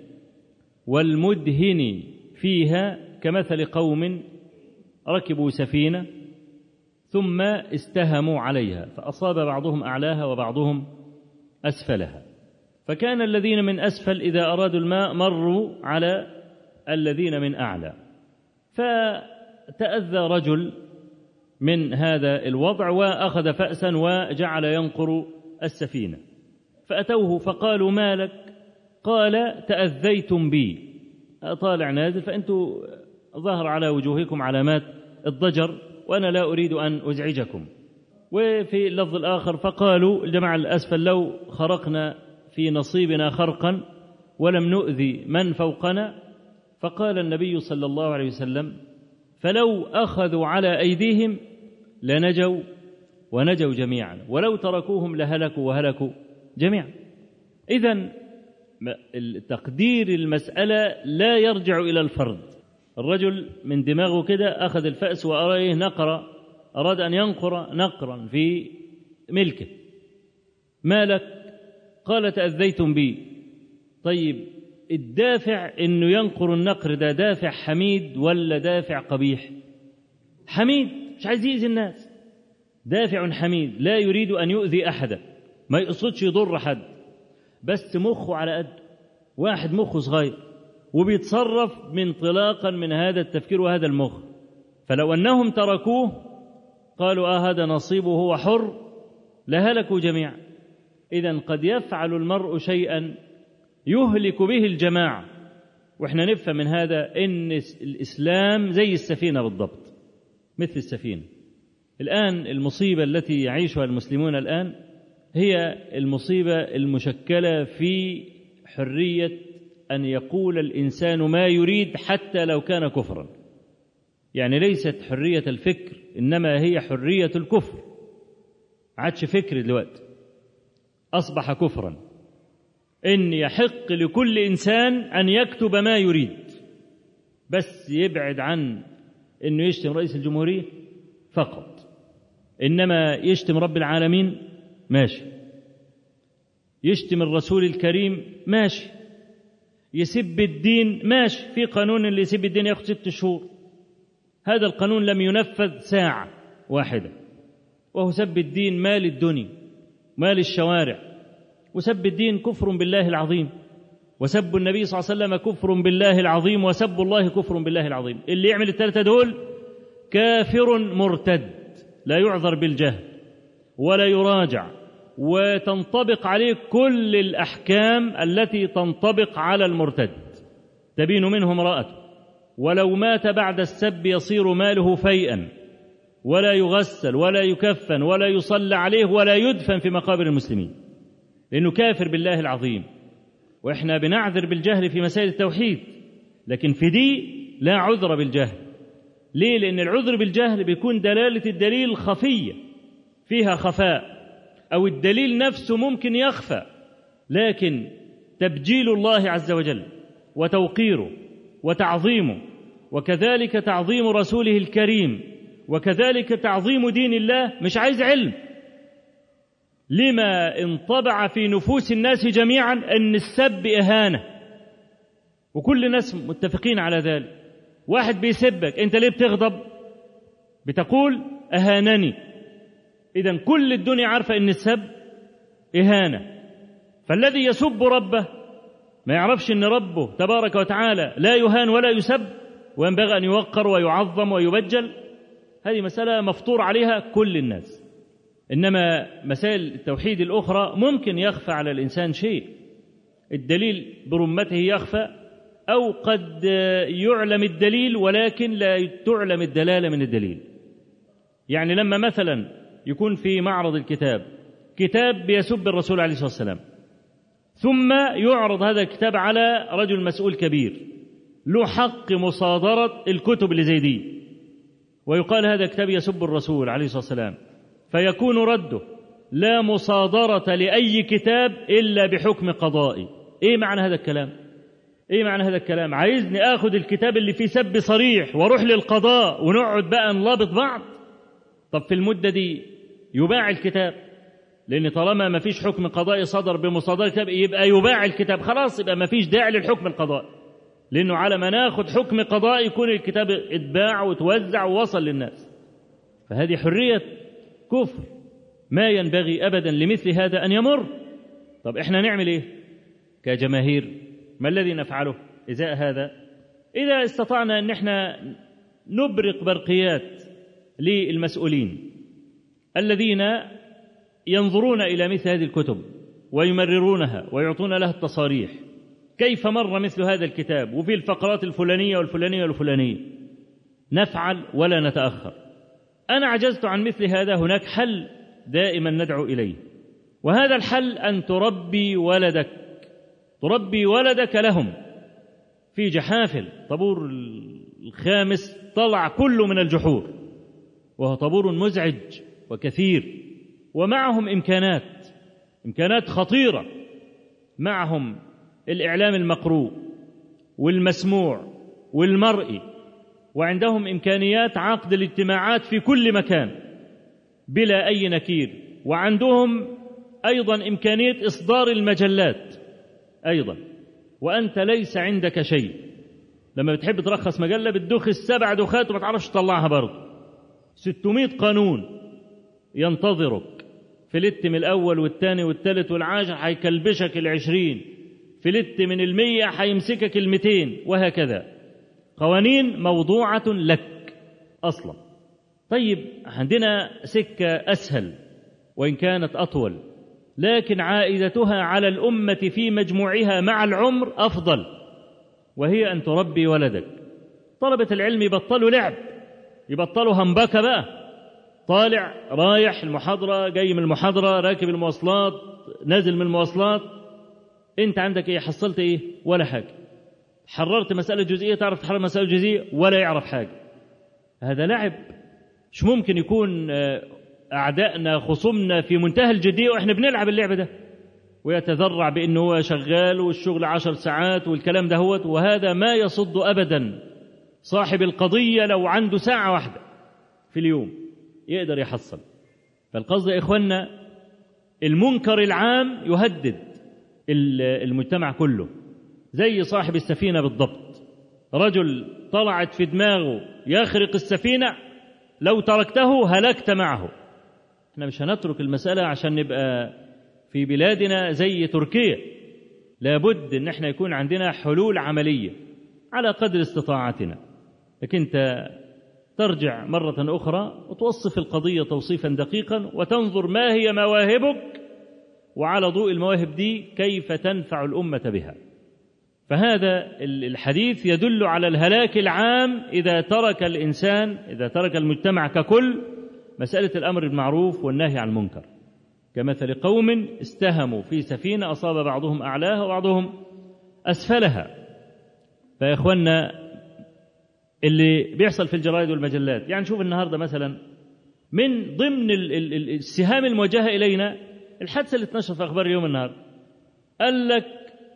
والمدهن فيها كمثل قوم ركبوا سفينه ثم استهموا عليها فأصاب بعضهم أعلاها وبعضهم أسفلها فكان الذين من أسفل إذا أرادوا الماء مروا على الذين من أعلى فتأذى رجل من هذا الوضع وأخذ فأسا وجعل ينقر السفينة فأتوه فقالوا ما لك قال تأذيتم بي طالع نازل فأنتم ظهر على وجوهكم علامات الضجر وأنا لا أريد أن أزعجكم وفي اللفظ الآخر فقالوا الجماعة الأسفل لو خرقنا في نصيبنا خرقا ولم نؤذي من فوقنا فقال النبي صلى الله عليه وسلم فلو أخذوا على أيديهم لنجوا ونجوا جميعا ولو تركوهم لهلكوا وهلكوا جميعا إذا تقدير المسألة لا يرجع إلى الفرد الرجل من دماغه كده أخذ الفأس وأراه نقر أراد أن ينقر نقرا في ملكه ما لك قال تأذيتم بي طيب الدافع انه ينقر النقر ده دافع حميد ولا دافع قبيح حميد مش عايز يأذي الناس دافع حميد لا يريد ان يؤذي احدا ما يقصدش يضر حد بس مخه على قد واحد مخه صغير وبيتصرف انطلاقا من هذا التفكير وهذا المخ فلو انهم تركوه قالوا اه هذا نصيبه هو حر لهلكوا جميعا اذا قد يفعل المرء شيئا يهلك به الجماعه واحنا نفهم من هذا ان الاسلام زي السفينه بالضبط مثل السفينه الان المصيبه التي يعيشها المسلمون الان هي المصيبه المشكله في حريه ان يقول الانسان ما يريد حتى لو كان كفرا يعني ليست حريه الفكر انما هي حريه الكفر عادش فكر دلوقتي اصبح كفرا ان يحق لكل انسان ان يكتب ما يريد بس يبعد عن انه يشتم رئيس الجمهوريه فقط انما يشتم رب العالمين ماشي يشتم الرسول الكريم ماشي يسب الدين ماشي في قانون اللي يسب الدين ياخذ ست شهور هذا القانون لم ينفذ ساعة واحدة وهو سب الدين مال الدنيا مال الشوارع وسب الدين كفر بالله العظيم وسب النبي صلى الله عليه وسلم كفر بالله العظيم وسب الله كفر بالله العظيم اللي يعمل الثلاثة دول كافر مرتد لا يعذر بالجهل ولا يراجع وتنطبق عليه كل الأحكام التي تنطبق على المرتد تبين منه امرأته ولو مات بعد السب يصير ماله فيئا ولا يغسل ولا يكفن ولا يصلى عليه ولا يدفن في مقابر المسلمين لأنه كافر بالله العظيم وإحنا بنعذر بالجهل في مسائل التوحيد لكن في دي لا عذر بالجهل ليه لأن العذر بالجهل بيكون دلالة الدليل خفية فيها خفاء أو الدليل نفسه ممكن يخفى لكن تبجيل الله عز وجل وتوقيره وتعظيمه وكذلك تعظيم رسوله الكريم وكذلك تعظيم دين الله مش عايز علم لما انطبع في نفوس الناس جميعا ان السب اهانه وكل الناس متفقين على ذلك واحد بيسبك انت ليه بتغضب بتقول اهانني اذا كل الدنيا عارفه ان السب اهانه فالذي يسب ربه ما يعرفش ان ربه تبارك وتعالى لا يهان ولا يسب وينبغي ان يوقر ويعظم ويبجل هذه مساله مفطور عليها كل الناس انما مسائل التوحيد الاخرى ممكن يخفى على الانسان شيء الدليل برمته يخفى او قد يعلم الدليل ولكن لا تعلم الدلاله من الدليل يعني لما مثلا يكون في معرض الكتاب كتاب بيسب الرسول عليه الصلاه والسلام ثم يعرض هذا الكتاب على رجل مسؤول كبير له حق مصادره الكتب اللي زي دي ويقال هذا كتاب يسب الرسول عليه الصلاه والسلام فيكون رده لا مصادرة لأي كتاب إلا بحكم قضائي إيه معنى هذا الكلام إيه معنى هذا الكلام عايزني آخذ الكتاب اللي فيه سب صريح وأروح للقضاء ونقعد بقى نلابط بعض طب في المدة دي يباع الكتاب لأن طالما ما فيش حكم قضائي صدر بمصادرة الكتاب يبقى يباع الكتاب خلاص يبقى ما فيش داعي للحكم القضائي لأنه على ما ناخد حكم قضائي يكون الكتاب اتباع وتوزع ووصل للناس فهذه حرية كفر ما ينبغي ابدا لمثل هذا ان يمر طب احنا نعمل ايه كجماهير ما الذي نفعله ازاء هذا اذا استطعنا ان احنا نبرق برقيات للمسؤولين الذين ينظرون الى مثل هذه الكتب ويمررونها ويعطون لها التصاريح كيف مر مثل هذا الكتاب وفي الفقرات الفلانيه والفلانيه والفلانيه نفعل ولا نتاخر أنا عجزت عن مثل هذا هناك حل دائما ندعو إليه وهذا الحل أن تربي ولدك تربي ولدك لهم في جحافل طابور الخامس طلع كله من الجحور وهو طابور مزعج وكثير ومعهم إمكانات إمكانات خطيرة معهم الإعلام المقروء والمسموع والمرئي وعندهم امكانيات عقد الاجتماعات في كل مكان بلا اي نكير وعندهم ايضا امكانيه اصدار المجلات ايضا وانت ليس عندك شيء لما بتحب ترخص مجله بتدخ السبع دخات وما تعرفش تطلعها برضه 600 قانون ينتظرك فلت من الاول والثاني والثالث والعاشر هيكلبشك العشرين فلت من المية هيمسكك المتين وهكذا قوانين موضوعة لك أصلا طيب عندنا سكة أسهل وإن كانت أطول لكن عائدتها على الأمة في مجموعها مع العمر أفضل وهي أن تربي ولدك طلبة العلم يبطلوا لعب يبطلوا همبكة بقى طالع رايح المحاضرة جاي من المحاضرة راكب المواصلات نازل من المواصلات انت عندك ايه حصلت ايه ولا حاجة حررت مسألة جزئية تعرف تحرر مسألة جزئية ولا يعرف حاجة هذا لعب مش ممكن يكون أعدائنا خصومنا في منتهى الجدية وإحنا بنلعب اللعبة ده ويتذرع بأنه هو شغال والشغل عشر ساعات والكلام ده هو وهذا ما يصد أبدا صاحب القضية لو عنده ساعة واحدة في اليوم يقدر يحصل فالقصد يا إخوانا المنكر العام يهدد المجتمع كله زي صاحب السفينة بالضبط رجل طلعت في دماغه يخرق السفينة لو تركته هلكت معه احنا مش هنترك المسألة عشان نبقى في بلادنا زي تركيا لابد ان احنا يكون عندنا حلول عملية على قدر استطاعتنا لكن انت ترجع مرة أخرى وتوصف القضية توصيفا دقيقا وتنظر ما هي مواهبك وعلى ضوء المواهب دي كيف تنفع الأمة بها فهذا الحديث يدل على الهلاك العام إذا ترك الإنسان إذا ترك المجتمع ككل مسألة الأمر بالمعروف والنهي عن المنكر كمثل قوم استهموا في سفينة أصاب بعضهم أعلاها وبعضهم أسفلها فيا إخوانا اللي بيحصل في الجرائد والمجلات يعني شوف النهاردة مثلا من ضمن السهام الموجهة إلينا الحادثة اللي اتنشر في أخبار اليوم النهاردة قال لك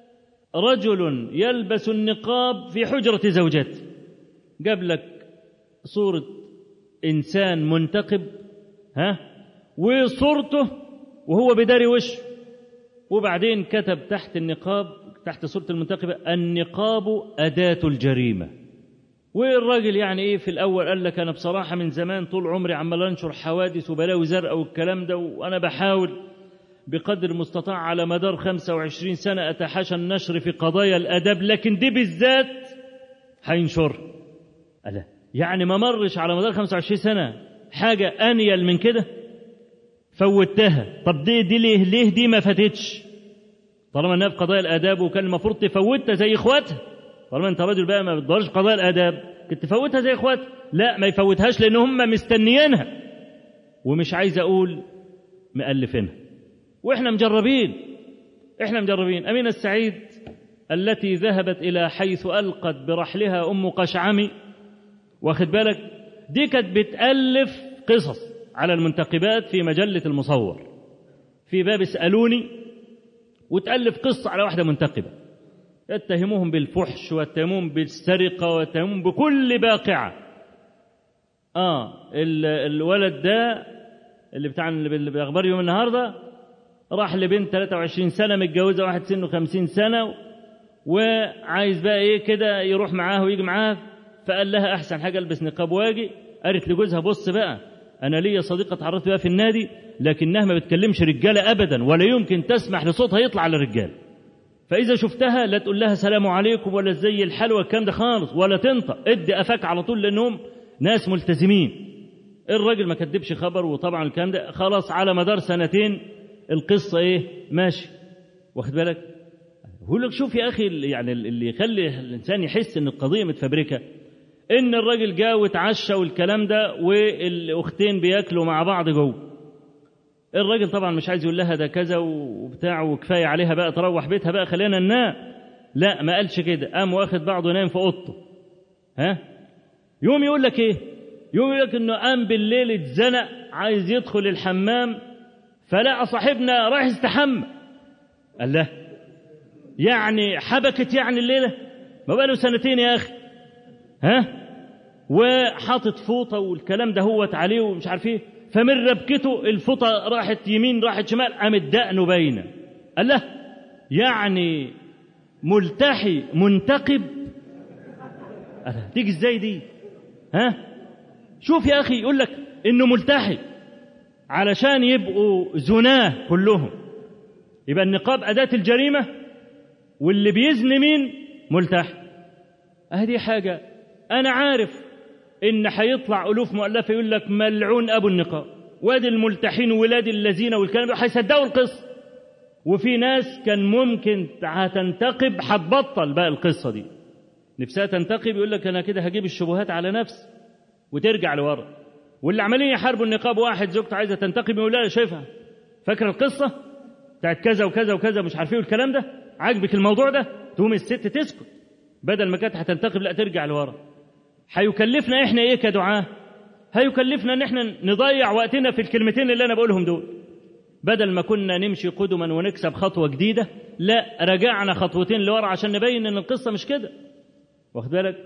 رجل يلبس النقاب في حجرة زوجته جاب لك صورة إنسان منتقب ها وصورته وهو بداري وشه وبعدين كتب تحت النقاب تحت صورة المنتقبة النقاب أداة الجريمة والراجل يعني ايه في الاول قال لك انا بصراحه من زمان طول عمري عمال انشر حوادث وبلاوي زرقاء والكلام ده وانا بحاول بقدر المستطاع على مدار 25 سنه اتحاشى النشر في قضايا الاداب لكن دي بالذات هينشر ألا يعني ما مرش على مدار 25 سنه حاجه انيل من كده فوتها طب دي دي ليه ليه دي ما فاتتش طالما انها في قضايا الاداب وكان المفروض تفوتها زي اخواتها طالما انت راجل بقى ما بتدورش قضايا الاداب كنت تفوتها زي اخواتها لا ما يفوتهاش لان هم مستنيينها ومش عايز اقول مؤلفينها واحنا مجربين احنا مجربين امينه السعيد التي ذهبت الى حيث القت برحلها ام قشعمي واخد بالك دي كانت بتالف قصص على المنتقبات في مجله المصور في باب اسالوني وتالف قصه على واحده منتقبه يتهموهم بالفحش ويتهموهم بالسرقة ويتهموهم بكل باقعة آه الولد ده اللي بتاع اللي بأخبار يوم النهاردة راح لبنت 23 سنة متجوزة واحد سنه 50 سنة وعايز بقى ايه كده يروح معاه ويجي معاه فقال لها احسن حاجه البس نقاب واجي قالت لجوزها بص بقى انا ليا صديقه اتعرفت بها في النادي لكنها ما بتكلمش رجاله ابدا ولا يمكن تسمح لصوتها يطلع على الرجال فإذا شفتها لا تقول لها سلام عليكم ولا زي الحلوى الكلام ده خالص ولا تنطق ادي قفاك على طول لأنهم ناس ملتزمين الراجل ما كدبش خبر وطبعا الكلام ده خلاص على مدار سنتين القصة ايه ماشي واخد بالك بقول لك شوف يا أخي يعني اللي يخلي الإنسان يحس إن القضية متفبركة إن الراجل جا واتعشى والكلام ده والأختين بياكلوا مع بعض جوه الراجل طبعا مش عايز يقول لها ده كذا وبتاع وكفايه عليها بقى تروح بيتها بقى خلينا ننام لا ما قالش كده قام واخد بعضه نام في اوضته ها يوم يقول لك ايه يوم يقول لك انه قام بالليل اتزنق عايز يدخل الحمام فلقى صاحبنا رايح يستحمى قال له يعني حبكت يعني الليله ما بقى له سنتين يا اخي ها وحاطط فوطه والكلام ده هوت عليه ومش عارف ايه فمن ربكته الفطة راحت يمين راحت شمال قامت دقنه باينة قال له يعني ملتحي منتقب قال تيجي ازاي دي ها شوف يا اخي يقول لك انه ملتحي علشان يبقوا زناه كلهم يبقى النقاب أداة الجريمة واللي بيزن مين ملتحي هذه حاجة أنا عارف إن هيطلع ألوف مؤلفة يقول لك ملعون أبو النقاب وادي الملتحين ولاد الذين والكلام ده هيصدقوا القصة وفي ناس كان ممكن هتنتقب هتبطل بقى القصة دي نفسها تنتقب يقول لك أنا كده هجيب الشبهات على نفسي وترجع لورا واللي عمالين يحاربوا النقاب واحد زوجته عايزة تنتقب يقول لها شايفها فاكرة القصة بتاعت كذا وكذا وكذا مش عارفين الكلام ده عاجبك الموضوع ده تقوم الست تسكت بدل ما كانت هتنتقب لا ترجع لورا هيكلفنا احنا ايه كدعاه هيكلفنا ان احنا نضيع وقتنا في الكلمتين اللي انا بقولهم دول بدل ما كنا نمشي قدما ونكسب خطوه جديده لا رجعنا خطوتين لورا عشان نبين ان القصه مش كده واخد بالك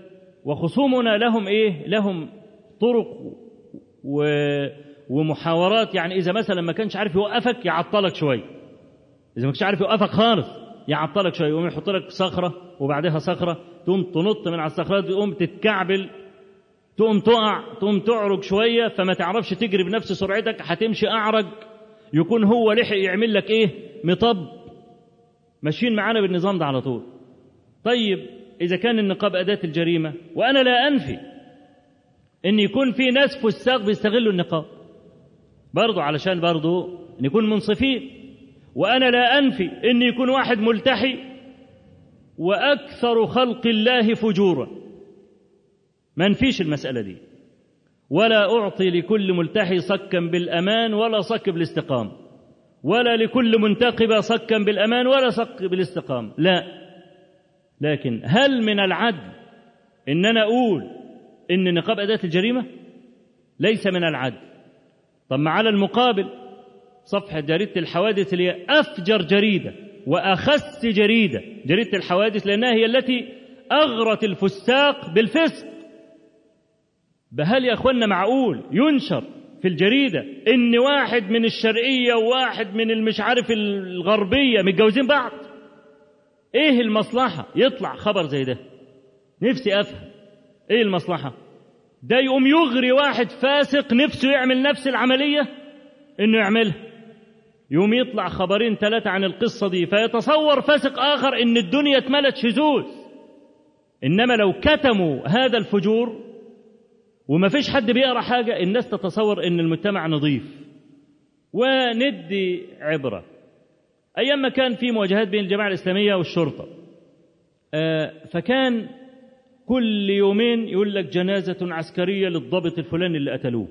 وخصومنا لهم ايه لهم طرق و ومحاورات يعني اذا مثلا ما كانش عارف يوقفك يعطلك شويه اذا ما كانش عارف يوقفك خالص يعطلك شويه يقوم يحط لك صخره وبعدها صخره تقوم تنط من على الصخرات تقوم تتكعبل تقوم تقع تقوم تعرج شويه فما تعرفش تجري بنفس سرعتك هتمشي اعرج يكون هو لحق يعمل لك ايه مطب ماشيين معانا بالنظام ده على طول طيب اذا كان النقاب اداه الجريمه وانا لا انفي ان يكون في ناس فساق بيستغلوا النقاب برضه علشان برضه نكون منصفين وانا لا انفي ان يكون واحد ملتحي واكثر خلق الله فجورا ما نفيش المساله دي ولا اعطي لكل ملتحي صكا بالامان ولا صك بالاستقامه ولا لكل منتقبه صكا بالامان ولا صك بالاستقامه لا لكن هل من العدل ان انا اقول ان النقاب اداه الجريمه ليس من العدل طب ما على المقابل صفحه جريده الحوادث اللي هي افجر جريده واخس جريده جريده الحوادث لانها هي التي اغرت الفساق بالفسق بهل يا اخوانا معقول ينشر في الجريده ان واحد من الشرقيه وواحد من المش عارف الغربيه متجوزين بعض ايه المصلحه يطلع خبر زي ده نفسي افهم ايه المصلحه ده يقوم يغري واحد فاسق نفسه يعمل نفس العمليه انه يعملها يقوم يطلع خبرين ثلاثه عن القصه دي فيتصور فاسق اخر ان الدنيا اتملت شذوذ انما لو كتموا هذا الفجور وما فيش حد بيقرا حاجه الناس تتصور ان المجتمع نظيف وندي عبره ايام ما كان في مواجهات بين الجماعه الاسلاميه والشرطه آه فكان كل يومين يقول لك جنازه عسكريه للضابط الفلاني اللي قتلوه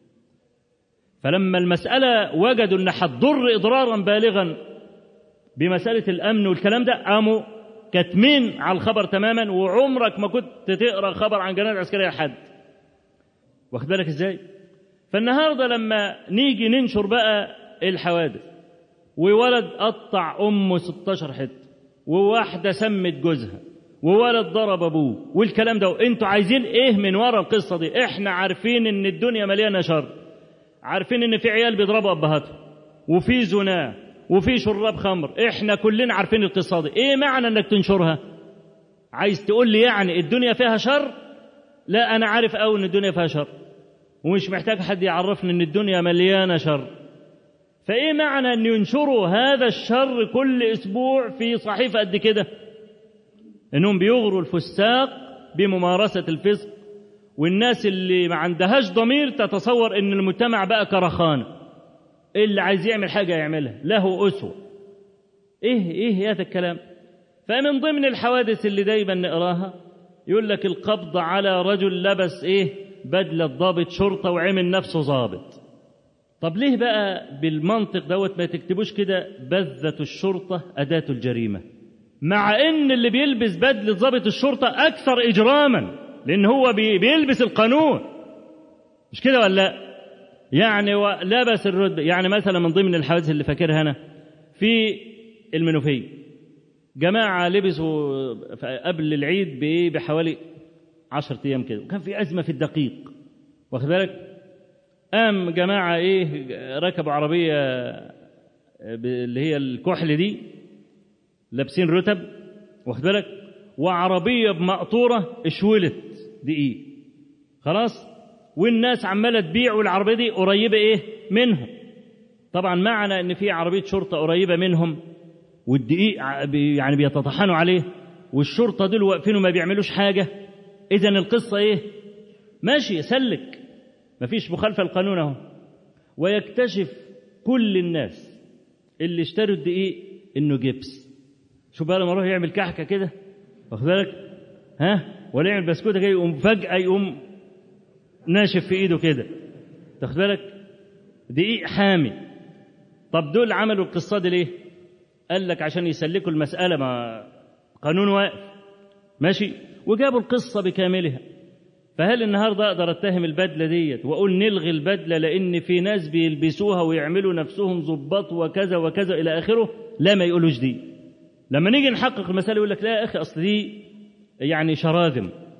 فلما المساله وجدوا ان هتضر اضرارا بالغا بمساله الامن والكلام ده قاموا كاتمين على الخبر تماما وعمرك ما كنت تقرا خبر عن جنازه عسكريه لحد واخد بالك ازاي فالنهارده لما نيجي ننشر بقى الحوادث وولد قطع امه 16 حته وواحده سمت جوزها وولد ضرب ابوه والكلام ده انتوا عايزين ايه من ورا القصه دي احنا عارفين ان الدنيا مليانه شر عارفين ان في عيال بيضربوا ابهاتهم وفي زنا وفي شراب خمر احنا كلنا عارفين القصه دي ايه معنى انك تنشرها عايز تقول لي يعني الدنيا فيها شر لا انا عارف قوي ان الدنيا فيها شر ومش محتاج حد يعرفني ان الدنيا مليانه شر فايه معنى ان ينشروا هذا الشر كل اسبوع في صحيفه قد كده انهم بيغروا الفساق بممارسه الفسق والناس اللي ما عندهاش ضمير تتصور ان المجتمع بقى كرخانه اللي عايز يعمل حاجه يعملها له اسوه ايه ايه هذا الكلام فمن ضمن الحوادث اللي دايما نقراها يقول لك القبض على رجل لبس ايه بدلة ضابط شرطة وعمل نفسه ضابط طب ليه بقى بالمنطق دوت ما تكتبوش كده بذة الشرطة أداة الجريمة مع ان اللي بيلبس بدلة ضابط الشرطة أكثر إجراما لأن هو بيلبس القانون مش كده ولا لا يعني لبس الرتبة يعني مثلا من ضمن الحوادث اللي فاكرها أنا في المنوفية جماعة لبسوا قبل العيد بإيه بحوالي عشرة أيام كده وكان في أزمة في الدقيق واخد بالك قام جماعة إيه ركبوا عربية اللي هي الكحل دي لابسين رتب واخد بالك وعربية بمقطورة اشولت دقيق خلاص والناس عمالة تبيع والعربية دي قريبة إيه منهم طبعا معنى إن في عربية شرطة قريبة منهم والدقيق يعني بيتطحنوا عليه والشرطة دول واقفين وما بيعملوش حاجة إذا القصة إيه؟ ماشي سلك مفيش مخالفة القانون أهو ويكتشف كل الناس اللي اشتروا الدقيق إنه جبس شوف بقى لما يروح يعمل كحكة كده واخد بالك ها ولا يعمل بسكوتة كده يقوم فجأة يقوم ناشف في إيده كده تاخد بالك دقيق حامي طب دول عملوا القصة دي ليه؟ قال لك عشان يسلكوا المسألة ما قانون واقف ماشي وجابوا القصة بكاملها فهل النهاردة أقدر أتهم البدلة ديت وأقول نلغي البدلة لأن في ناس بيلبسوها ويعملوا نفسهم ظباط وكذا وكذا إلى آخره لا ما يقولوش دي لما نيجي نحقق المسألة يقول لك لا يا أخي أصل دي يعني شراذم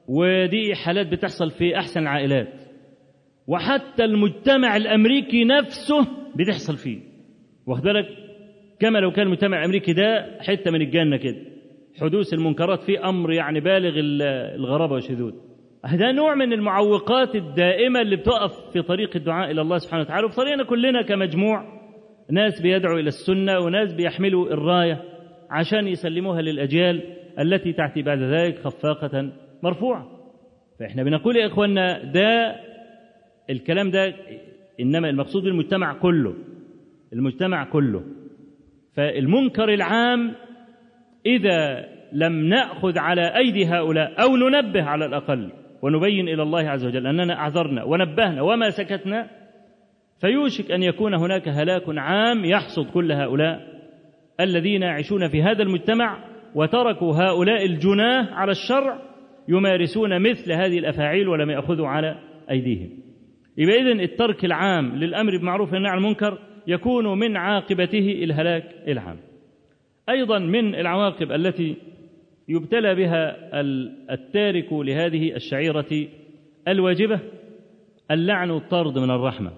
ودي حالات بتحصل في أحسن العائلات وحتى المجتمع الأمريكي نفسه بتحصل فيه واخد بالك كما لو كان المجتمع الأمريكي ده حتة من الجنة كده حدوث المنكرات فيه أمر يعني بالغ الغرابة والشذوذ ده نوع من المعوقات الدائمة اللي بتقف في طريق الدعاء إلى الله سبحانه وتعالى وفي طريقنا كلنا كمجموع ناس بيدعوا إلى السنة وناس بيحملوا الراية عشان يسلموها للأجيال التي تأتي بعد ذلك خفاقة مرفوعة فإحنا بنقول يا إخواننا ده الكلام ده إنما المقصود بالمجتمع كله المجتمع كله فالمنكر العام إذا لم نأخذ على أيدي هؤلاء أو ننبه على الأقل ونبين إلى الله عز وجل أننا أعذرنا ونبهنا وما سكتنا فيوشك أن يكون هناك هلاك عام يحصد كل هؤلاء الذين يعيشون في هذا المجتمع وتركوا هؤلاء الجناه على الشرع يمارسون مثل هذه الأفاعيل ولم يأخذوا على أيديهم يبقى إذن الترك العام للأمر بالمعروف والنهي عن المنكر يكون من عاقبته الهلاك العام أيضا من العواقب التي يبتلى بها التارك لهذه الشعيرة الواجبة اللعن والطرد من الرحمة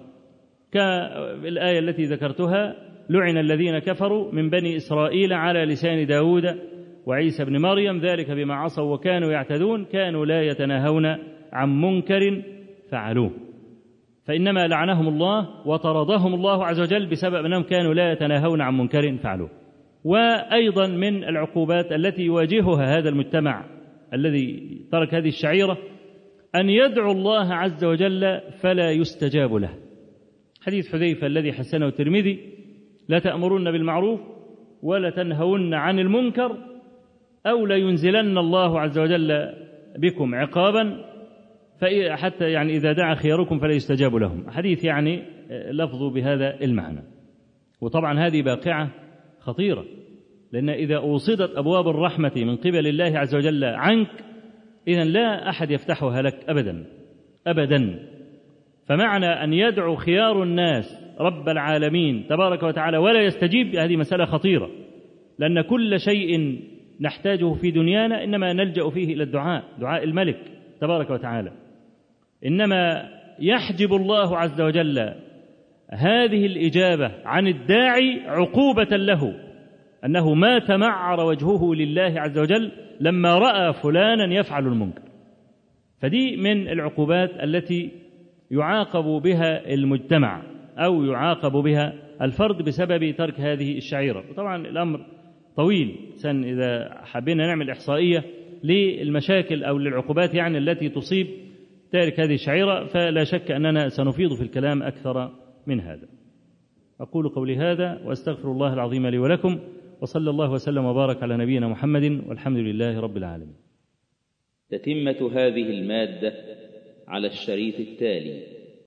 كالآية التي ذكرتها لعن الذين كفروا من بني إسرائيل على لسان داود وعيسى بن مريم ذلك بما عصوا وكانوا يعتدون كانوا لا يتناهون عن منكر فعلوه فإنما لعنهم الله وطردهم الله عز وجل بسبب أنهم كانوا لا يتناهون عن منكر فعلوه وأيضا من العقوبات التي يواجهها هذا المجتمع الذي ترك هذه الشعيرة أن يدعو الله عز وجل فلا يستجاب له حديث حذيفة الذي حسنه الترمذي لا تأمرن بالمعروف ولا تنهون عن المنكر أو لينزلن الله عز وجل بكم عقابا حتى يعني إذا دعا خياركم فلا يستجاب لهم حديث يعني لفظ بهذا المعنى وطبعا هذه باقعة خطيرة لأن إذا أوصدت أبواب الرحمة من قبل الله عز وجل عنك إذا لا أحد يفتحها لك أبدا أبدا فمعنى أن يدعو خيار الناس رب العالمين تبارك وتعالى ولا يستجيب هذه مسألة خطيرة لأن كل شيء نحتاجه في دنيانا إنما نلجأ فيه إلى الدعاء دعاء الملك تبارك وتعالى إنما يحجب الله عز وجل هذه الإجابة عن الداعي عقوبة له أنه ما تمعر وجهه لله عز وجل لما رأى فلانا يفعل المنكر فدي من العقوبات التي يعاقب بها المجتمع أو يعاقب بها الفرد بسبب ترك هذه الشعيرة وطبعا الأمر طويل سن إذا حبينا نعمل إحصائية للمشاكل أو للعقوبات يعني التي تصيب تارك هذه الشعيرة فلا شك أننا سنفيض في الكلام أكثر من هذا أقول قولي هذا وأستغفر الله العظيم لي ولكم وصلى الله وسلم وبارك على نبينا محمد والحمد لله رب العالمين تتمة هذه المادة على الشريط التالي